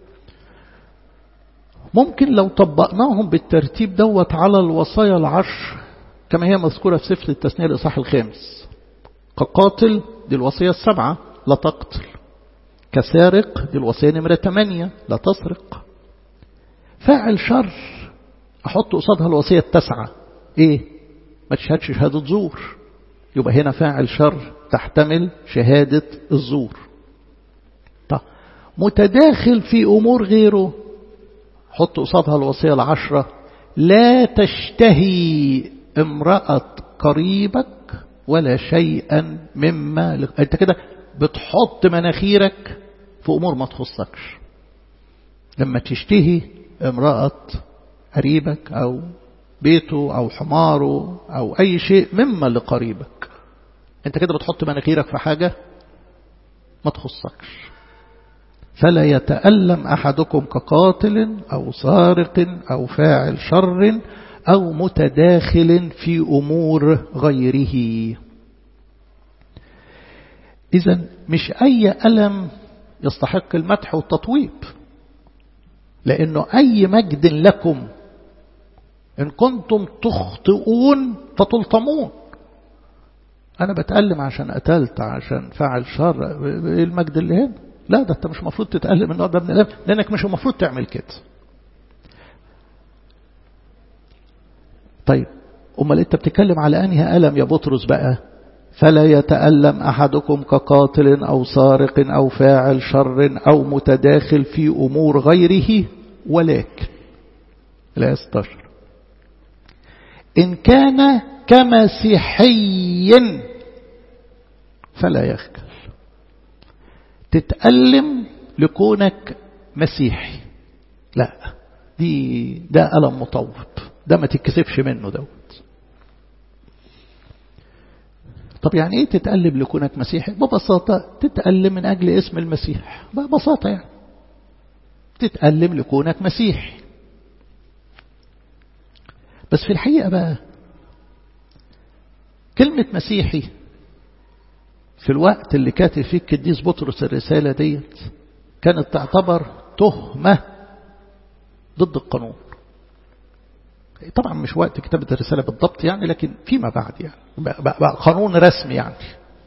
ممكن لو طبقناهم بالترتيب دوت على الوصايا العشر كما هي مذكورة في سفر التثنية الإصحاح الخامس كقاتل دي الوصية السبعة لا تقتل كسارق دي الوصية نمرة ثمانية لا تسرق فاعل شر أحط قصادها الوصية التاسعة إيه ما تشهدش شهادة زور يبقى هنا فاعل شر تحتمل شهادة الزور طب متداخل في أمور غيره حط قصادها الوصية العشرة لا تشتهي امرأة قريبك ولا شيئا مما لك. انت كده بتحط مناخيرك في امور ما تخصكش لما تشتهي امرأة قريبك او بيته او حماره او اي شيء مما لقريبك انت كده بتحط مناخيرك في حاجة ما تخصكش فلا يتألم أحدكم كقاتل أو سارق أو فاعل شر أو متداخل في أمور غيره إذا مش أي ألم يستحق المدح والتطويب لأنه أي مجد لكم إن كنتم تخطئون فتلطمون أنا بتألم عشان قتلت عشان فعل شر إيه المجد اللي هنا لا ده أنت مش المفروض تتألم النوع ده من الألم لأنك مش المفروض تعمل كده طيب أمال أنت بتتكلم على أنهي ألم يا بطرس بقى فلا يتألم أحدكم كقاتل أو سارق أو فاعل شر أو متداخل في أمور غيره ولكن لا يستشر إن كان كمسيحي فلا يخجل تتألم لكونك مسيحي لا دي ده ألم مطوب ده ما تتكسفش منه دوت طب يعني ايه تتألم لكونك مسيحي ببساطة تتألم من أجل اسم المسيح ببساطة يعني تتألم لكونك مسيحي بس في الحقيقة بقى كلمة مسيحي في الوقت اللي كاتب فيه القديس بطرس الرسالة ديت كانت تعتبر تهمة ضد القانون طبعا مش وقت كتابة الرسالة بالضبط يعني لكن فيما بعد يعني بقى, بقى قانون رسمي يعني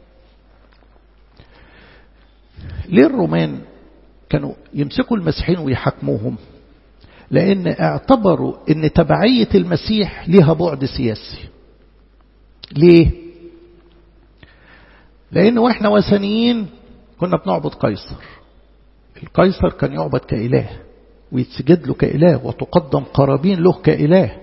ليه الرومان كانوا يمسكوا المسيحيين ويحاكموهم لأن اعتبروا أن تبعية المسيح لها بعد سياسي ليه؟ لأن وإحنا وثنيين كنا بنعبد قيصر القيصر كان يعبد كإله ويتسجد له كإله وتقدم قرابين له كإله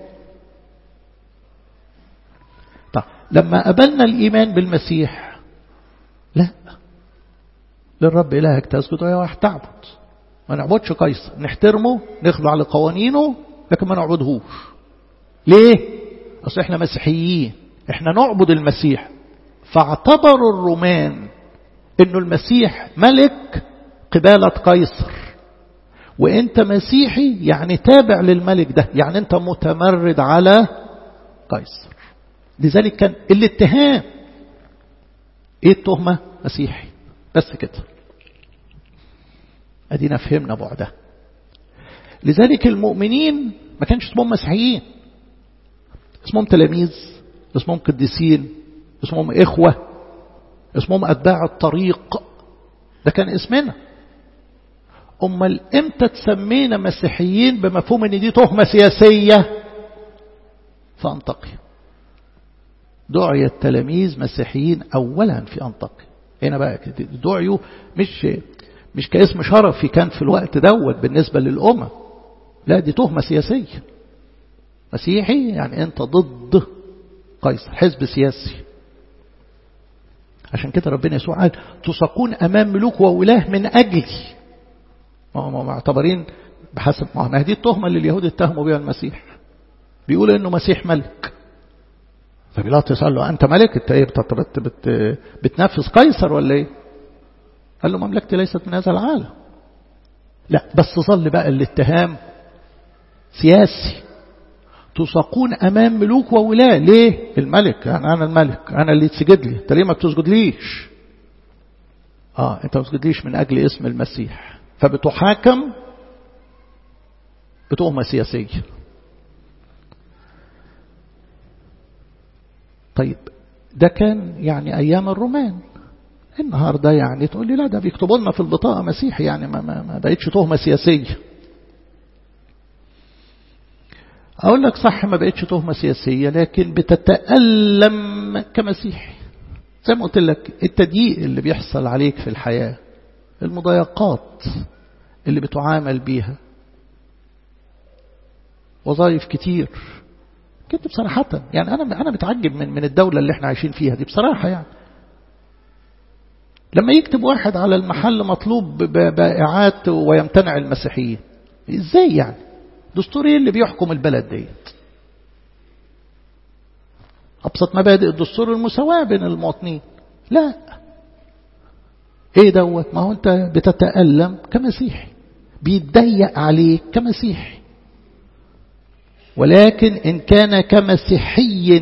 طيب لما قبلنا الإيمان بالمسيح لا للرب إلهك تسجد ويا تعبد ما نعبدش قيصر نحترمه نخضع لقوانينه لكن ما نعبدهوش ليه أصل احنا مسيحيين احنا نعبد المسيح فاعتبروا الرومان انه المسيح ملك قبالة قيصر وانت مسيحي يعني تابع للملك ده يعني انت متمرد على قيصر لذلك كان الاتهام ايه التهمة مسيحي بس كده ادينا فهمنا بعدها لذلك المؤمنين ما كانش اسمهم مسيحيين اسمهم تلاميذ اسمهم قديسين اسمهم إخوة اسمهم أتباع الطريق ده كان اسمنا أمال إمتى تسمينا مسيحيين بمفهوم أن دي تهمة سياسية فأنطقي دعي التلاميذ مسيحيين أولا في أنطقي هنا بقى دعيوا مش مش كاسم شرفي كان في الوقت دوت بالنسبة للأمة لا دي تهمة سياسية مسيحي يعني أنت ضد قيصر حزب سياسي عشان كده ربنا يسوع قال تساقون أمام ملوك وولاه من أجلي ما هم معتبرين بحسب ما دي التهمة اللي اليهود اتهموا بها المسيح بيقول انه مسيح ملك فبيلاطس قال له انت ملك انت ايه بت بت بت بتنفذ قيصر ولا ايه قال له مملكتي ليست من هذا العالم لا بس ظل بقى الاتهام سياسي تساقون أمام ملوك وولاة ليه الملك يعني أنا الملك أنا اللي تسجد لي أنت ليه ما بتسجدليش آه أنت ما بتسجدليش من أجل اسم المسيح فبتحاكم بتهمة سياسية طيب ده كان يعني أيام الرومان النهاردة يعني تقول لي لا ده بيكتبوا لنا في البطاقة مسيحي يعني ما, ما, ما بقتش تهمة سياسية أقول لك صح ما بقتش تهمة سياسية لكن بتتألم كمسيحي زي ما قلت لك التضييق اللي بيحصل عليك في الحياة المضايقات اللي بتعامل بيها وظائف كتير كنت بصراحة يعني أنا أنا متعجب من من الدولة اللي احنا عايشين فيها دي بصراحة يعني لما يكتب واحد على المحل مطلوب بائعات ويمتنع المسيحيين ازاي يعني دستور ايه اللي بيحكم البلد ديت ابسط مبادئ الدستور المساواة بين المواطنين لا ايه دوت ما هو انت بتتألم كمسيحي بيتضيق عليك كمسيحي ولكن إن كان كمسيحي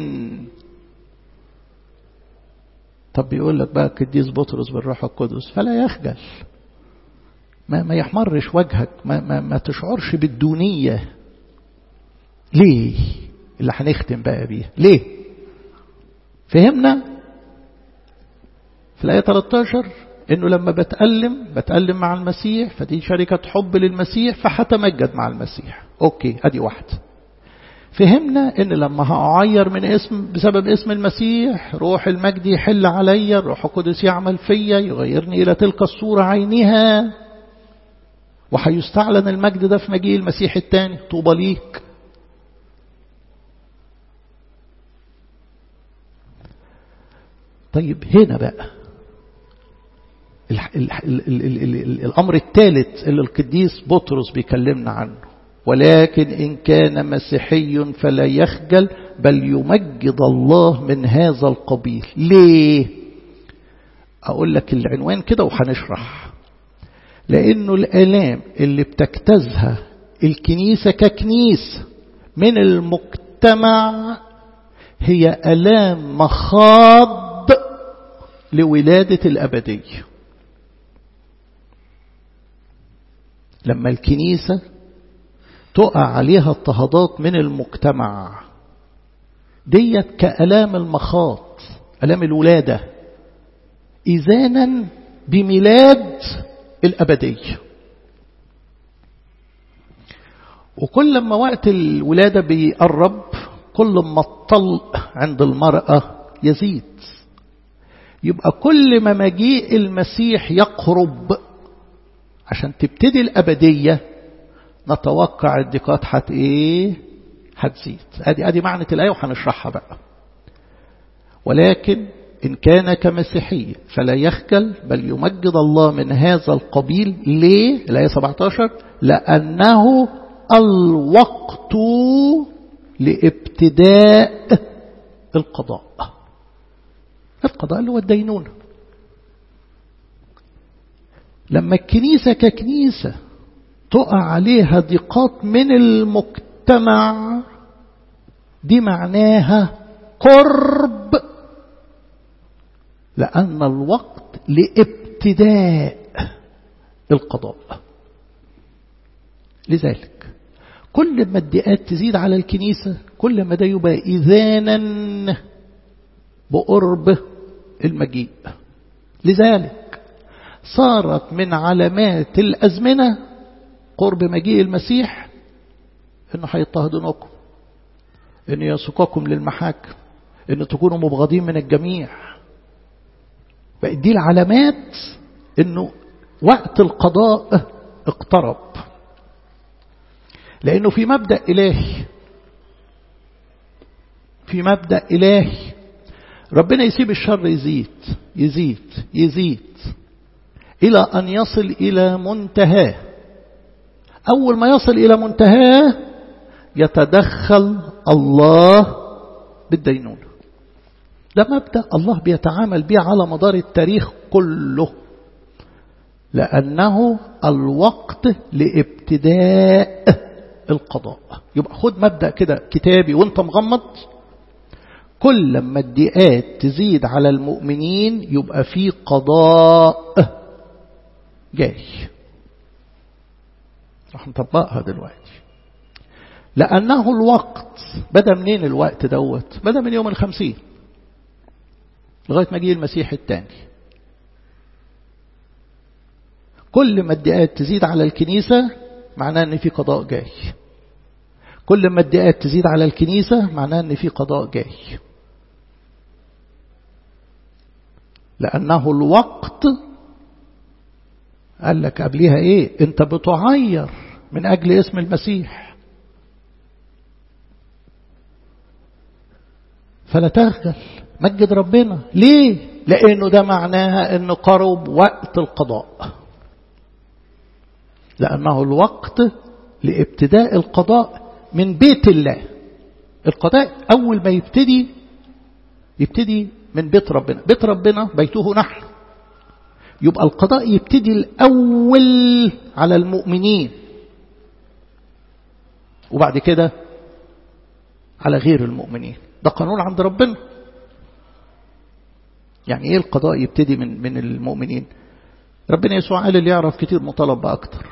طب بيقول لك بقى القديس بطرس بالروح القدس فلا يخجل ما, ما يحمرش وجهك ما, ما, ما تشعرش بالدونية ليه اللي هنختم بقى بيها ليه فهمنا في الآية 13 انه لما بتألم بتألم مع المسيح فدي شركة حب للمسيح فهتمجد مع المسيح اوكي ادي واحده فهمنا ان لما هأعير من اسم بسبب اسم المسيح روح المجد يحل عليا الروح القدس يعمل فيا يغيرني الى تلك الصورة عينها وهيستعلن المجد ده في مجيء المسيح الثاني طوبى ليك طيب هنا بقى ال ال ال ال ال ال الأمر الثالث اللي القديس بطرس بيكلمنا عنه ولكن إن كان مسيحي فلا يخجل بل يمجد الله من هذا القبيل ليه أقول لك العنوان كده وهنشرح لأنه الآلام اللي بتجتازها الكنيسة ككنيسة من المجتمع هي آلام مخاض لولادة الأبدية لما الكنيسة تقع عليها اضطهادات من المجتمع ديت كألام المخاط ألام الولادة إذانا بميلاد الأبدية وكل ما وقت الولادة بيقرب كل ما الطلق عند المرأة يزيد يبقى كل ما مجيء المسيح يقرب عشان تبتدي الأبدية نتوقع الضيقات هت ايه هتزيد ادي ادي معنى الايه وهنشرحها بقى ولكن ان كان كمسيحي فلا يخجل بل يمجد الله من هذا القبيل ليه الايه 17 لانه الوقت لابتداء القضاء القضاء اللي هو الدينونه لما الكنيسه ككنيسه تقع عليها ضيقات من المجتمع دي معناها قرب لأن الوقت لابتداء القضاء لذلك كل ما الضيقات تزيد على الكنيسة كل ما ده يبقى إذانا بقرب المجيء لذلك صارت من علامات الأزمنة قرب مجيء المسيح انه هيضطهدونكم انه يسوقكم للمحاكم ان تكونوا مبغضين من الجميع بقت دي العلامات انه وقت القضاء اقترب لانه في مبدا الهي في مبدا الهي ربنا يسيب الشر يزيد يزيد يزيد الى ان يصل الى منتهاه أول ما يصل إلى منتهاه يتدخل الله بالدينونة ده مبدأ الله بيتعامل به على مدار التاريخ كله لأنه الوقت لابتداء القضاء يبقى خد مبدأ كده كتابي وانت مغمض كل لما الدقات تزيد على المؤمنين يبقى في قضاء جاي راح نطبقها دلوقتي لأنه الوقت بدأ منين الوقت دوت بدأ من يوم الخمسين لغاية ما جه المسيح الثاني كل ما الدقات تزيد على الكنيسة معناه ان في قضاء جاي كل ما الدقات تزيد على الكنيسة معناه ان في قضاء جاي لأنه الوقت قال لك قبليها ايه انت بتعير من أجل اسم المسيح فلا تغفل مجد ربنا ليه لأنه ده معناها أنه قرب وقت القضاء لأنه الوقت لابتداء القضاء من بيت الله القضاء أول ما يبتدي يبتدي من بيت ربنا بيت ربنا بيته نحن يبقى القضاء يبتدي الأول على المؤمنين وبعد كده على غير المؤمنين ده قانون عند ربنا يعني ايه القضاء يبتدي من من المؤمنين ربنا يسوع قال اللي يعرف كتير مطالب بأكتر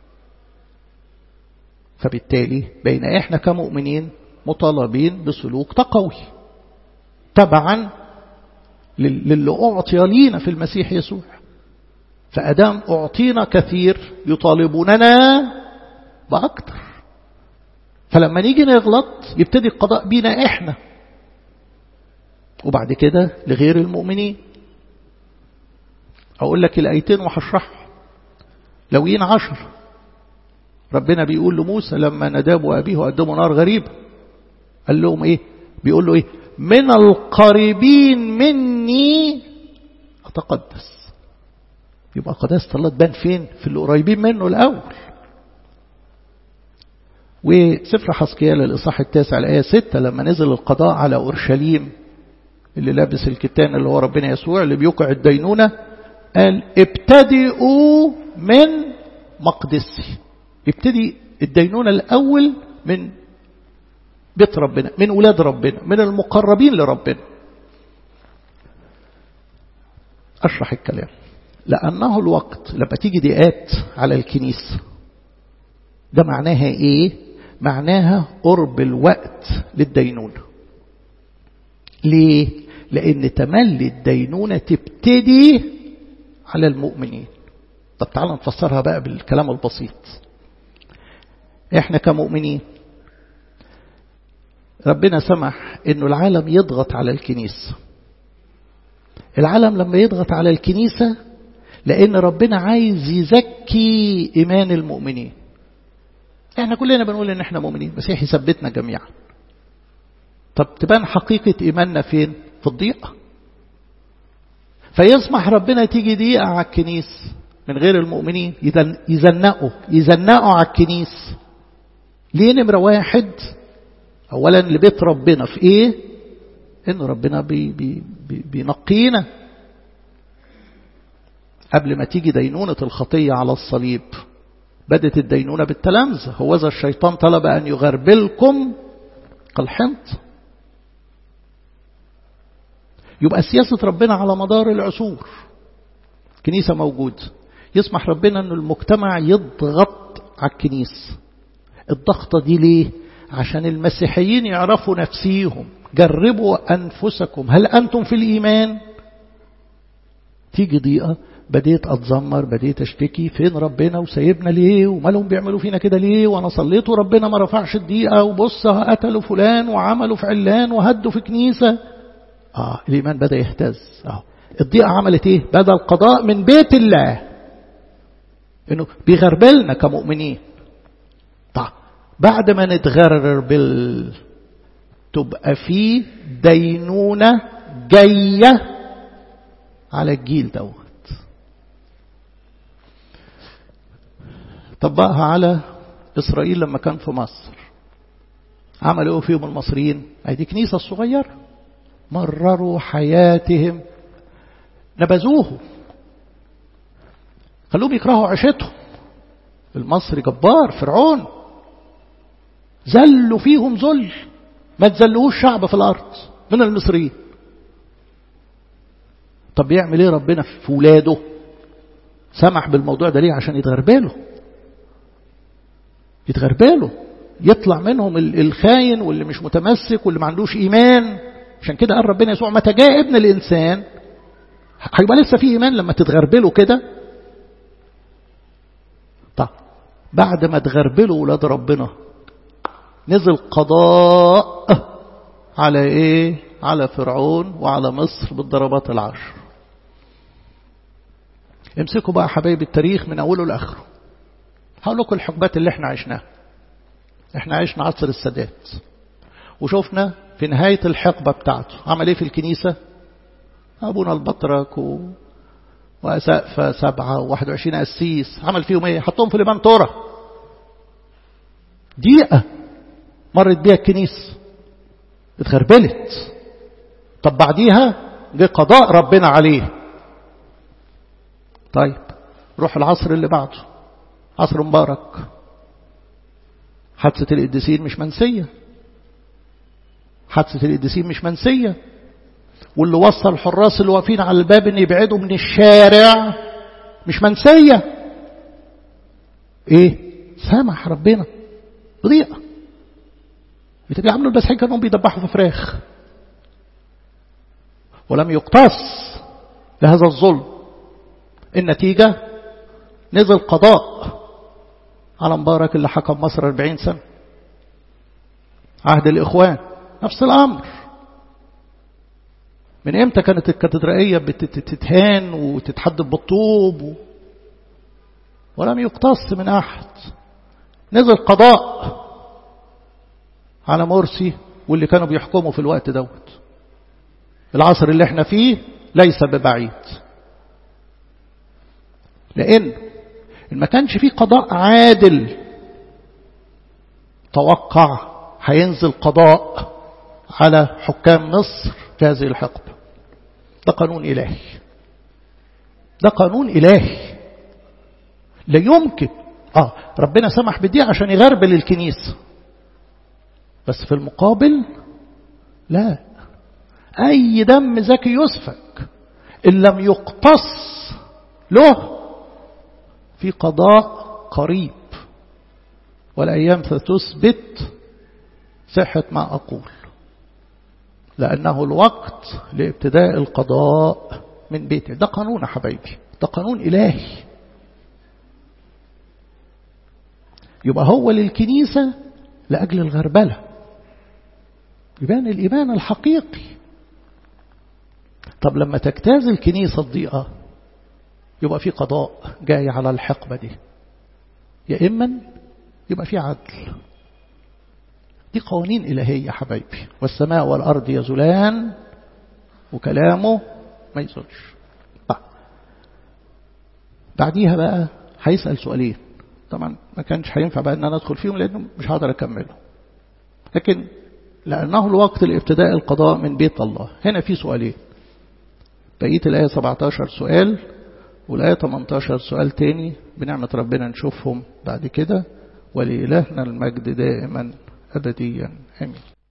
فبالتالي بين احنا كمؤمنين مطالبين بسلوك تقوي تبعا للي أعطي لينا في المسيح يسوع فأدام أعطينا كثير يطالبوننا بأكتر فلما نيجي نغلط يبتدي القضاء بينا احنا وبعد كده لغير المؤمنين أقول لك الآيتين وهشرحهم لوين عشر ربنا بيقول لموسى لما نداب وأبيه قدموا نار غريبة قال لهم إيه بيقول له إيه من القريبين مني أتقدس يبقى قداسة الله تبان فين في اللي قريبين منه الأول وسفر حسكيال الإصحاح التاسع الآية ستة لما نزل القضاء على أورشليم اللي لابس الكتان اللي هو ربنا يسوع اللي بيوقع الدينونة قال ابتدئوا من مقدسي ابتدي الدينونة الأول من بيت ربنا من ولاد ربنا من المقربين لربنا أشرح الكلام لأنه الوقت لما تيجي دقات على الكنيسة ده معناها إيه معناها قرب الوقت للدينونة ليه لأن تملي الدينونة تبتدي على المؤمنين طب تعالى نفسرها بقى بالكلام البسيط احنا كمؤمنين ربنا سمح انه العالم يضغط على الكنيسة العالم لما يضغط على الكنيسة لان ربنا عايز يزكي ايمان المؤمنين احنا كلنا بنقول ان احنا مؤمنين بس يثبتنا جميعا طب تبان حقيقة ايماننا فين في الضيقة فيسمح ربنا تيجي دقيقة على الكنيس من غير المؤمنين يزنقوا يزنقوا على الكنيس ليه نمرة واحد أولا لبيت ربنا في إيه إن ربنا بي بي بي بينقينا قبل ما تيجي دينونة الخطية على الصليب بدت الدينونة بالتلامذة هو ذا الشيطان طلب أن يغربلكم كالحنط يبقى سياسة ربنا على مدار العصور كنيسة موجود يسمح ربنا أن المجتمع يضغط على الكنيسة الضغطة دي ليه عشان المسيحيين يعرفوا نفسيهم جربوا أنفسكم هل أنتم في الإيمان تيجي ضيقة بديت أتذمر بديت أشتكي فين ربنا وسايبنا ليه ومالهم بيعملوا فينا كده ليه وأنا صليت وربنا ما رفعش الضيقة وبص قتلوا فلان وعملوا في علان وهدوا في كنيسة آه الإيمان بدأ يهتز آه الضيقة عملت إيه بدأ القضاء من بيت الله إنه بيغربلنا كمؤمنين طيب بعد ما نتغربل تبقى في دينونة جاية على الجيل دوت طبقها على إسرائيل لما كان في مصر عملوا فيهم المصريين هذه كنيسة الصغيرة مرروا حياتهم نبذوه خلوهم يكرهوا عيشتهم المصري جبار فرعون زلوا فيهم ذل ما تزلوش شعب في الأرض من المصريين طب يعمل ايه ربنا في ولاده سمح بالموضوع ده ليه عشان يتغربلوا يتغربلوا يطلع منهم الخاين واللي مش متمسك واللي ما عندوش ايمان عشان كده قال ربنا يسوع متى جاء ابن الانسان هيبقى لسه في ايمان لما تتغربلوا كده طب بعد ما تغربلوا ولاد ربنا نزل قضاء على ايه على فرعون وعلى مصر بالضربات العشر امسكوا بقى حبايب التاريخ من اوله لاخره هقول لكم الحقبات اللي احنا عشناها احنا عشنا عصر السادات وشفنا في نهاية الحقبة بتاعته عمل ايه في الكنيسة ابونا البطرك و... وأسقفة سبعة وواحد وعشرين أسيس عمل فيهم ايه حطهم في الإمانتورة دقيقة مرت بيها الكنيسة اتغربلت طب بعديها جه قضاء ربنا عليه طيب روح العصر اللي بعده عصر مبارك حادثة القديسين مش منسية حادثة القديسين مش منسية واللي وصل الحراس اللي واقفين على الباب ان يبعدوا من الشارع مش منسية ايه سامح ربنا بضيقة بيعملوا المسيحيين كانوا بيدبحوا في فراخ ولم يقتص لهذا الظلم النتيجة نزل قضاء على مبارك اللي حكم مصر 40 سنة عهد الإخوان نفس الأمر من امتى كانت الكاتدرائية بتتهان وتتحدد بالطوب و... ولم يقتص من أحد نزل قضاء على مرسي واللي كانوا بيحكموا في الوقت دوت العصر اللي احنا فيه ليس ببعيد لأن ما كانش فيه قضاء عادل توقع هينزل قضاء على حكام مصر في هذه الحقبة ده قانون إلهي ده قانون إلهي لا يمكن آه ربنا سمح بدي عشان يغربل الكنيسة بس في المقابل لا أي دم زكي يسفك إن لم يقتص له في قضاء قريب والأيام ستثبت صحة ما أقول لأنه الوقت لابتداء القضاء من بيته ده قانون يا حبايبي ده قانون إلهي يبقى هو للكنيسة لأجل الغربلة يبان الإيمان الحقيقي طب لما تجتاز الكنيسة الضيقة يبقى في قضاء جاي على الحقبة دي يا إما يبقى في عدل دي قوانين إلهية حبايبي والسماء والأرض يزولان وكلامه ما يزولش بعديها بقى هيسأل سؤالين طبعا ما كانش هينفع بقى ان انا ادخل فيهم لانه مش هقدر اكمله لكن لانه الوقت لابتداء القضاء من بيت الله هنا في سؤالين بقيه الايه 17 سؤال والايه 18 سؤال تاني بنعمه ربنا نشوفهم بعد كده ولإلهنا المجد دائما أبديا آمين